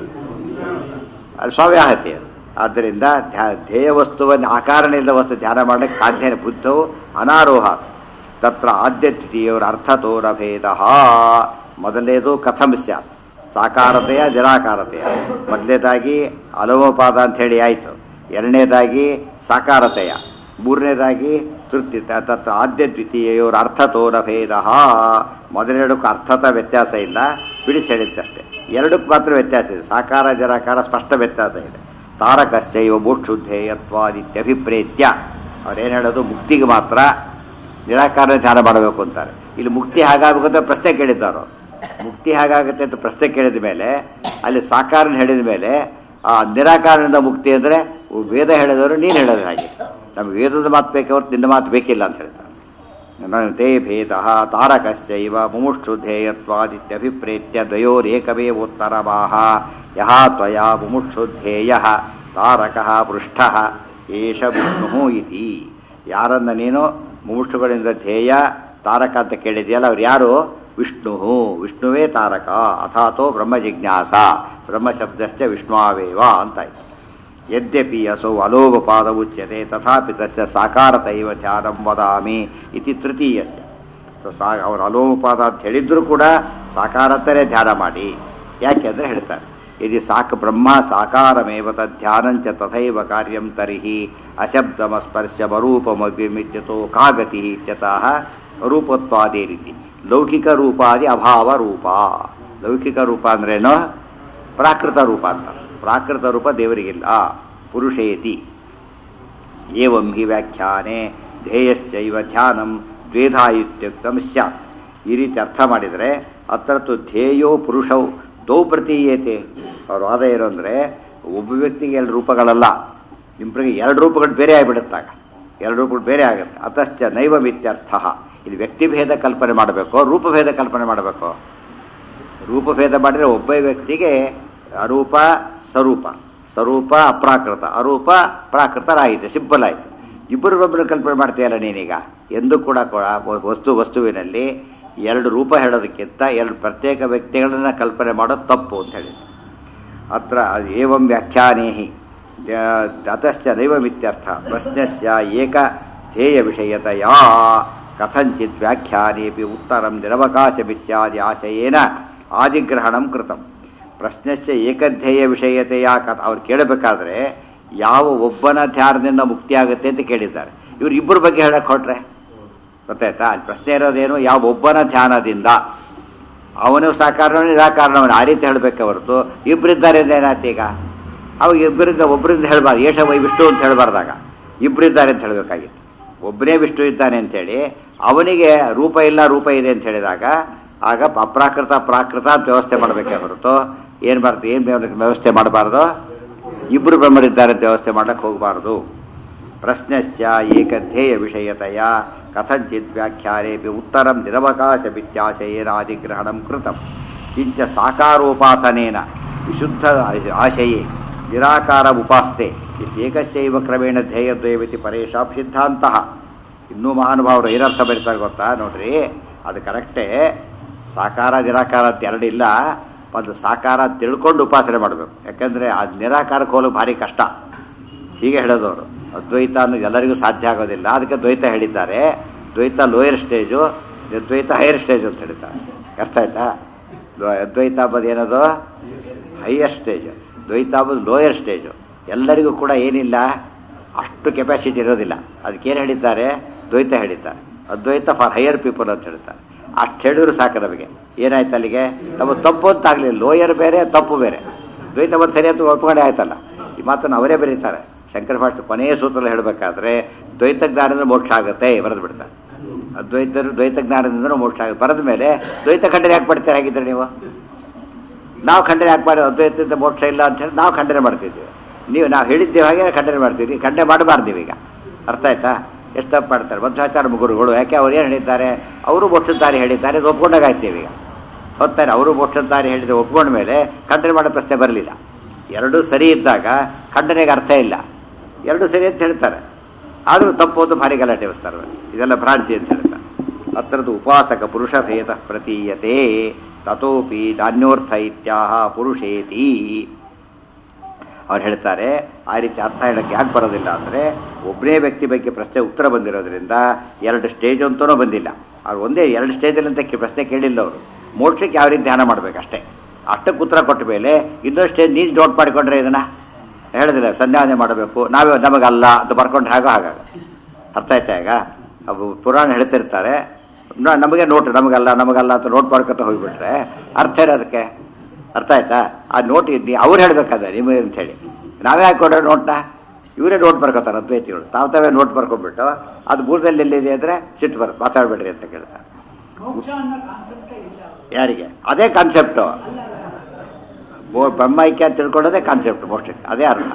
ಅದು ಸ್ವಾವ್ಯಾಹತಿ ಅದು ಆದ್ದರಿಂದ ಧ್ಯಾ- ಧ್ಯೇಯ ವಸ್ತುವನ್ನು ಆಕಾರನಿಲ್ಲದ ವಸ್ತು ಧ್ಯಾನ ಮಾಡಲಿಕ್ಕೆ ಸಾಧ್ಯ ಬುದ್ಧವು ಅನಾರೋಹ ತತ್ರ ಆದ್ಯದ್ವಿತೀಯವರ ಅರ್ಥತೋರ ಭೇದ ಮೊದಲನೇದು ಕಥಂ ಸ್ಯಾತ್ ಸಾಕಾರತೆಯ ನಿರಾಕಾರತೆಯ ಮೊದಲನೇದಾಗಿ ಅಲೋಮಪಾದ ಅಂತ ಹೇಳಿ ಆಯಿತು ಎರಡನೇದಾಗಿ ಸಾಕಾರತೆಯ ಮೂರನೇದಾಗಿ ತೃಪ್ತಿ ತ- ತತ್ರ ಆದ್ಯ ದ್ವಿತೀಯವರ ಅರ್ಥತೋರ ಭೇದ ಮೊದಲೆರಡಕ್ಕೂ ಅರ್ಥದ ವ್ಯತ್ಯಾಸ ಇಲ್ಲ ಬಿಡಿಸಿ ಹೇಳಿದ್ದಷ್ಟೇ ಎರಡಕ್ಕೂ ಮಾತ್ರ ವ್ಯತ್ಯಾಸ ಇದೆ ಸಾಕಾರ ನಿರಾಕಾರ ಸ್ಪಷ್ಟ ವ್ಯತ್ಯಾಸ ಇದೆ ತಾರಕಸ್ಯೈವ ಮೋಕ್ಷುದ್ಧೇಯತ್ವಾದಿತ್ಯಭಿಪ್ರೇತ್ಯ ಅವ್ರೇನು ಹೇಳೋದು ಮುಕ್ತಿಗೆ ಮಾತ್ರ ನಿರಾಕಾರ ಧ್ಯಾನ ಮಾಡಬೇಕು ಅಂತಾರೆ ಇಲ್ಲಿ ಮುಕ್ತಿ ಹಾಗಾಗಬೇಕು ಅಂತ ಪ್ರಶ್ನೆ ಕೇಳಿದ್ದಾರೋ ಮುಕ್ತಿ ಹಾಗಾಗುತ್ತೆ ಅಂತ ಪ್ರಶ್ನೆ ಕೇಳಿದ ಮೇಲೆ ಅಲ್ಲಿ ಸಾಕಾರನ ಹೇಳಿದ ಮೇಲೆ ಆ ನಿರಾಕಾರದಿಂದ ಮುಕ್ತಿ ಅಂದರೆ ವೇದ ಹೇಳಿದವರು ನೀನು ಹೇಳೋದು ಹಾಗೆ ನಮ್ಗೆ ವೇದದ ಮಾತು ಬೇಕೆ ಹೊರತು ನಿನ್ನ ಮಾತು ಬೇಕಿಲ್ಲ ಅಂತ ಹೇಳ್ತಾರೆ ನ- ತೇ ಭೇದ ತಾರಕಶ್ಚೈವ ಮುಮುಕ್ಷುಧೇಯತ್ವಾದಿತ್ಯಭಿಪ್ರೇತ್ಯ ದ್ವಯೋರೇಕಮೇವೋತ್ತರಮಾಹ ಯಹ ತ್ವಯಾ ಮುಮುಕ್ಷುಧೇಯ ತಾರಕಃ ಪೃಷ್ಠಃ ಏಷ ವಿಷ್ಣು ಇತಿ ಯಾರನ್ನ ನೀನು ಮುಮುಕ್ಷುಗಳಿಂದ ಧ್ಯೇಯ ತಾರಕ ಅಂತ ಕೇಳಿದೆಯಲ್ಲ ಅವ್ರು ಯಾರು ವಿಷ್ಣು ವಿಷ್ಣುವೇ ತಾರಕ ಅಥಾತೋ ಬ್ರಹ್ಮ ಜಿಜ್ಞಾಸ ಬ್ರಹ್ಮ ಶಬ್ದಶ್ಚ ವಿಷ್ಣುವೇವ ಅಂತಾಯ್ತು ಯದ್ಯಪಿ ಅಸೌ ಅಲೋಪಪಾದ ಉಚ್ಯತೆ ತಥಾಪಿ ತಸ್ಯ ಸಾಕಾರತೈವ ಧ್ಯಾನಂ ವದಾಮಿ ಇತಿ ತೃತೀಯಸ್ಯ ಸೊ ಸಾ ಅವರು ಅಲೋಪಪಾದ ಅಂತ ಹೇಳಿದ್ರು ಕೂಡ ಸಾಕಾರತರೇ ಧ್ಯಾನ ಮಾಡಿ ಯಾಕೆಂದ್ರೆ ಹೇಳ್ತಾರೆ ಇದು ಸಾಕ ಬ್ರಹ್ಮ ಸಾಕಾರಮೇವ ತಧ್ಯಾನಂಚ ತಥೈವ ಕಾರ್ಯಂ ತರ್ಹಿ ಅಶಬ್ದಮಸ್ಪರ್ಶಮರೂಪಮವ್ಯಮಿತ್ಯತೋ ಕಾಗತಿ ಇತ್ಯತಃ ರೂಪತ್ವಾದಿ ರೀತಿ ಲೌಕಿಕ ರೂಪಾದಿ ಅಭಾವ ರೂಪ ಲೌಕಿಕ ರೂಪ ಅಂದ್ರೇನು ಪ್ರಾಕೃತ ರೂಪ ಅಂತ ಪ್ರಾಕೃತ ರೂಪ ದೇವರಿಗಿಲ್ಲ ಪುರುಷೇತಿ ಏವಂ ಹಿ ವ್ಯಾಖ್ಯಾನೆ ಧ್ಯೇಯಶ್ಚೈವ ಧ್ಯಾನಂ ದ್ವೇಧಾ ಇತ್ಯುಕ್ತಂ ಸ್ಯಾತ್ ಈ ರೀತಿ ಅರ್ಥ ಮಾಡಿದರೆ ಅತ್ರತ್ತು ಧ್ಯೇಯೋ ಪುರುಷವು ದೌ ಪ್ರತೀಯತೆ ಅವ್ರ ವಾದ ಏನು ಅಂದರೆ ಒಬ್ಬ ವ್ಯಕ್ತಿಗೆ ಎರಡು ರೂಪಗಳಲ್ಲ ಇಬ್ಬರಿಗೆ ಎರಡು ರೂಪಗಳು ಬೇರೆ ಆಗಿಬಿಡುತ್ತಾಗ ಎರಡು ರೂಪಗಳು ಬೇರೆ ಆಗುತ್ತೆ ಅತಶ್ಚ ನೈವ ಮಿತ್ಯರ್ಥ ಇಲ್ಲಿ ವ್ಯಕ್ತಿಭೇದ ಕಲ್ಪನೆ ಮಾಡಬೇಕು ರೂಪಭೇದ ಕಲ್ಪನೆ ಮಾಡಬೇಕು ರೂಪಭೇದ ಮಾಡಿದರೆ ಒಬ್ಬ ವ್ಯಕ್ತಿಗೆ ಅರೂಪ ಸ್ವರೂಪ ಸ್ವರೂಪ ಅಪ್ರಾಕೃತ ಅರೂಪ ಪ್ರಾಕೃತರಾಯಿತೆ ಸಿಂಪಲ್ ಆಯಿತು ಇಬ್ಬರು ಒಬ್ಬರು ಕಲ್ಪನೆ ಮಾಡ್ತೀಯಲ್ಲ ನೀನೀಗ ಎಂದೂ ಕೂಡ ಕೂಡ ವಸ್ತು ವಸ್ತುವಿನಲ್ಲಿ ಎರಡು ರೂಪ ಹೇಳೋದಕ್ಕಿಂತ ಎರಡು ಪ್ರತ್ಯೇಕ ವ್ಯಕ್ತಿಗಳನ್ನ ಕಲ್ಪನೆ ಮಾಡೋದು ತಪ್ಪು ಅಂತ ಹೇಳಿದ್ರು ಅತ್ರ ಏವಂ ವ್ಯಾಖ್ಯಾನೇಹಿ ಅತಶ್ಚ ನೈವಮಿತ್ಯರ್ಥ ಪ್ರಶ್ನಸ್ಯ ಏಕ ಧ್ಯೇಯ ವಿಷಯತಯಾ ಕಥಂಚಿತ್ ವ್ಯಾಖ್ಯಾನೇಪಿ ಉತ್ತರಂ ನಿರವಕಾಶಮಿತ್ಯಾದಿ ಆಶಯೇನ ಆದಿಗ್ರಹಣಂ ಕೃತಂ ಪ್ರಶ್ನಸ್ಯ ಏಕಧ್ಯೇಯ ವಿಷಯತೆಯ ಕಥ ಅವ್ರು ಕೇಳಬೇಕಾದ್ರೆ ಯಾವ ಒಬ್ಬನ ಧ್ಯಾನದಿಂದ ಮುಕ್ತಿಯಾಗುತ್ತೆ ಅಂತ ಕೇಳಿದ್ದಾರೆ ಇವ್ರು ಇಬ್ಬರ ಬಗ್ಗೆ ಹೇಳಕ್ಕೆ ಹೊಟ್ರೆ ಗೊತ್ತಾಯ್ತಾ ಅಲ್ಲಿ ಪ್ರಶ್ನೆ ಇರೋದೇನು ಯಾವ ಒಬ್ಬನ ಧ್ಯಾನದಿಂದ ಅವನು ಸಾಕಾರಣ ನಿರಾಕಾರಣವನು ಆ ರೀತಿ ಹೇಳಬೇಕೆ ಹೊರತು ಇಬ್ಬರಿದ್ದಾರೆ ಅಂತ ಏನಾಯ್ತು ಈಗ ಅವಾಗ ಇಬ್ಬರಿಂದ ಒಬ್ಬರಿಂದ ಹೇಳಬಾರ್ದು ಏಷ ವೈ ವಿಷ್ಣು ಅಂತ ಹೇಳಬಾರ್ದಾಗ ಇಬ್ಬರಿದ್ದಾರೆ ಅಂತ ಹೇಳಬೇಕಾಗಿತ್ತು ಒಬ್ಬನೇ ವಿಷ್ಣು ಇದ್ದಾನೆ ಅಂತೇಳಿ ಅವನಿಗೆ ರೂಪ ಇಲ್ಲ ರೂಪ ಇದೆ ಅಂತ ಹೇಳಿದಾಗ ಆಗ ಅಪ್ರಾಕೃತ ಪ್ರಾಕೃತ ಅಂತ ವ್ಯವಸ್ಥೆ ಮಾಡಬೇಕೆ ಹೊರತು ಏನು ಮಾಡ್ತೀವಿ ಏನು ವ್ಯವಸ್ಥೆ ಮಾಡಬಾರ್ದು ಇಬ್ಬರು ಬ್ರಹ್ಮರಿದ್ದಾರೆ ಅಂತ ವ್ಯವಸ್ಥೆ ಮಾಡಕ್ಕೆ ಹೋಗಬಾರ್ದು ಪ್ರಶ್ನಶ್ಚ ಏಕಧ್ಯೇಯ ವಿಷಯತೆಯ ಕಥಂಚಿತ್ ವ್ಯಾಖ್ಯಾನೇಪಿ ಉತ್ತರಂ ನಿರವಕಾಶಮಿತ್ಯಾಶಯೇನಾದಿಗ್ರಹಣಂ ಕೃತಂ ಕಿಂಚ ಸಾಕಾರೋಪಾಸನೇನ ವಿಶುದ್ಧ ಆಶಯೇ ನಿರಾಕಾರ ಉಪಾಸ್ತೆ ಇತ್ಯೇಕಸ್ಯೈವ ಕ್ರಮೇಣ ಧ್ಯೇಯದ್ವಯವಿತಿ ಪರೇಶಾಂ ಸಿದ್ಧಾಂತಃ ಇನ್ನೂ ಮಹಾನುಭಾವರು ಏನರ್ಥ ಬರೀತಾರೆ ಗೊತ್ತಾ ನೋಡ್ರಿ ಅದು ಕರೆಕ್ಟೇ ಸಾಕಾರ ನಿರಾಕಾರ ಅಂತ ಎರಡಿಲ್ಲ ಒಂದು ಸಾಕಾರ ತಿಳ್ಕೊಂಡು ಉಪಾಸನೆ ಮಾಡಬೇಕು ಯಾಕಂದರೆ ಅದು ನಿರಾಕಾರಕ್ಕೆ ಹೋಗಲು ಭಾರಿ ಕಷ್ಟ ಹೀಗೆ ಹೇಳೋದವರು ಅದ್ವೈತ ಅನ್ನೋದು ಎಲ್ಲರಿಗೂ ಸಾಧ್ಯ ಆಗೋದಿಲ್ಲ ಅದಕ್ಕೆ ದ್ವೈತ ಹೇಳಿದ್ದಾರೆ Dvaita lower stage Dvaita higher stage ಅಂತ ಹೇಳ್ತಾರೆ ಅರ್ಥ ಆಯ್ತಾ ದ್ವ- ಅದ್ವೈತ ಅಂಬೋದು ಏನದು ಹೈಯರ್ ಸ್ಟೇಜು ದ್ವೈತ ಅಂಬೋದು ಲೋಯರ್ ಸ್ಟೇಜು ಎಲ್ಲರಿಗೂ ಕೂಡ ಏನಿಲ್ಲ ಅಷ್ಟು ಕೆಪಾಸಿಟಿ ಇರೋದಿಲ್ಲ ಅದಕ್ಕೇನು ಹೇಳಿದ್ದಾರೆ ದ್ವೈತ ಹೇಳಿದ್ದಾರೆ ಅದ್ವೈತ ಫಾರ್ ಹೈಯರ್ ಪೀಪಲ್ ಅಂತ ಹೇಳ್ತಾರೆ ಅಷ್ಟು ಹೇಳಿದ್ರು ಸಾಕು ನಮಗೆ ಏನಾಯ್ತು ಅಲ್ಲಿಗೆ ನಮ್ಮ ತಪ್ಪು ಅಂತ ಆಗಲಿ ಲೋಯರ್ ಬೇರೆ ತಪ್ಪು ಬೇರೆ ದ್ವೈತ ಒಂದು ಸರಿ ಅಂತ ಒಪ್ಕೊಂಡೆ ಆಯ್ತಲ್ಲ ಈ ಮಾತನ್ನು ಅವರೇ ಬರೀತಾರೆ ಶಂಕರ ಭಾಷೆ ಕೊನೆಯ ಸೂತ್ರದಲ್ಲಿ ಹೇಳಬೇಕಾದ್ರೆ ದ್ವೈತ ಜ್ಞಾನದಿಂದ ಮೋಕ್ಷ ಆಗುತ್ತೆ ಬರೆದು ಬಿಡ್ತಾರೆ ಅದ್ವೈತರು ದ್ವೈತ ಜ್ಞಾನದಿಂದ ಮೋಕ್ಷ ಆಗುತ್ತೆ ಬರೆದ ಮೇಲೆ ದ್ವೈತ ಖಂಡನೆ ಯಾಕೆ ಪಡ್ತೀರ ಹಾಗಿದ್ರೆ ನೀವು ನಾವು ಖಂಡನೆ ಯಾಕೆ ಮಾಡಿ ಅದ್ವೈತದಿಂದ ಮೋಕ್ಷ ಇಲ್ಲ ಅಂತ ಹೇಳಿ ನಾವು ಖಂಡನೆ ಮಾಡ್ತಿದ್ದೀವಿ ನೀವು ನಾವು ಹೇಳಿದ್ದೇವೆ ಹಾಗೆ ಖಂಡನೆ ಮಾಡ್ತೀವಿ ಖಂಡನೆ ಮಾಡಬಾರ್ದು ನೀವೀಗ ಅರ್ಥ ಆಯ್ತಾ ಎಷ್ಟು ತಪ್ಪು ಮಾಡ್ತಾರೆ ಮಧ್ವಾಚಾರ ಗುರುಗಳು ಯಾಕೆ ಅವ್ರು ಏನು ಹೇಳಿದ್ದಾರೆ ಅವರು ಮೋಕ್ಷದ ದಾರಿ ಹೇಳಿದ್ದಾರೆ ಇದು ಒಪ್ಕೊಂಡಾಗ ಆಯ್ತೀವಿ ಈಗ ಹೊತ್ತಾರೆ ಅವರು ಮೋಕ್ಷದ ದಾರಿ ಹೇಳಿದ್ರೆ ಒಪ್ಕೊಂಡ ಮೇಲೆ ಖಂಡನೆ ಮಾಡೋ ಪ್ರಶ್ನೆ ಬರಲಿಲ್ಲ ಎರಡೂ ಸರಿ ಇದ್ದಾಗ ಖಂಡನೆಗೆ ಅರ್ಥ ಇಲ್ಲ ಎರಡೂ ಸರಿ ಅಂತ ಹೇಳ್ತಾರೆ ಆದರೂ ತಪ್ಪು ಒಂದು ಭಾರಿ ಗಲಾಟೆ ಬಸ್ತಾರೆ ಇದೆಲ್ಲ ಭ್ರಾಂತಿ ಅಂತ ಹೇಳ್ತಾರೆ ಹತ್ರದ ಉಪಾಸಕ ಪುರುಷ ಭೇದ ಪ್ರತೀಯತೆ ತಥೋಪಿ ನಾನ್ಯೋರ್ಥ ಇತ್ಯಾಹ ಪುರುಷೇತಿ ಅವ್ರು ಹೇಳ್ತಾರೆ ಆ ರೀತಿ ಅರ್ಥ ಹೇಳಕ್ಕೆ ಯಾಕೆ ಬರೋದಿಲ್ಲ ಅಂದರೆ ಒಬ್ಬನೇ ವ್ಯಕ್ತಿ ಬಗ್ಗೆ ಪ್ರಶ್ನೆ ಉತ್ತರ ಬಂದಿರೋದ್ರಿಂದ ಎರಡು ಸ್ಟೇಜ್ ಅಂತನೂ ಬಂದಿಲ್ಲ ಅವ್ರು ಒಂದೇ ಎರಡು ಸ್ಟೇಜಲ್ಲಿ ಅಂತ ಕೇ- ಪ್ರಶ್ನೆ ಕೇಳಿಲ್ಲ ಅವರು ಮೋಕ್ಷಕ್ಕೆ ಯಾವ ರೀತಿ ಧ್ಯಾನ ಮಾಡಬೇಕಷ್ಟೇ ಅಷ್ಟಕ್ಕೆ ಉತ್ತರ ಕೊಟ್ಟ ಮೇಲೆ ಇನ್ನೊಂದು ಸ್ಟೇಜ್ ನೀನು ನೋಟ್ ಮಾಡಿಕೊಂಡ್ರೆ ಇದನ್ನು ಹೇಳೋದಿಲ್ಲ ಸಂಧ್ಯಾವನೆ ಮಾಡಬೇಕು ನಾವೇ ನಮಗಲ್ಲ ಅಂತ ಬರ್ಕೊಂಡ್ರೆ ಹಾಗೋ ಹಾಗಾಗ ಅರ್ಥ ಆಯ್ತಾ ಈಗ ಅವು ಪುರಾಣ ಹೇಳ್ತಿರ್ತಾರೆ ನ- ನಮಗೆ ನೋಟ್ ನಮಗಲ್ಲ ನಮಗಲ್ಲ ಅಂತ ನೋಟ್ ಮಾಡ್ಕೊತ ಹೋಗ್ಬಿಟ್ರೆ ಅರ್ಥ ಏನು ಅದಕ್ಕೆ ಅರ್ಥ ಆಯ್ತಾ ಆ ನೋಟ್ ಇದ್ದು ಅವ್ರು ಹೇಳ್ಬೇಕಾದ್ರೆ ನಿಮಗೆ ಅಂತ ಹೇಳಿ ನಾವೇ ಹಾಕೊಂಡ್ರೆ ನೋಟ್ನ ಇವರೇ ನೋಟ್ ಬರ್ಕೋತಾರೆ ಅದ್ವೈತಿಗಳು ತಾವು ತಾವೇ ನೋಟ್ ಬರ್ಕೊಂಡ್ಬಿಟ್ಟು ಅದು ಬೂರ್ದಲ್ಲಿ ಎಲ್ಲಿದೆ ಅಂದರೆ ಸಿಟ್ಟು ಬರುತ್ತೆ ಮಾತಾಡಬೇಡ್ರಿ ಅಂತ ಕೇಳ್ತಾರೆ ಮೋಕ್ಷ ಅನ್ನೋ ಕಾನ್ಸೆಪ್ಟೇ ಇಲ್ಲ ಯಾರಿಗೆ ಅದೇ ಕಾನ್ಸೆಪ್ಟು ಬ್ರಹ್ಮೈಕ್ಯ ಅಂತ ತಿಳ್ಕೊಳ್ಳೋದೇ ಕಾನ್ಸೆಪ್ಟ್ ಮೋಕ್ಷಕ್ಕೆ ಅದೇ ಅರ್ಥ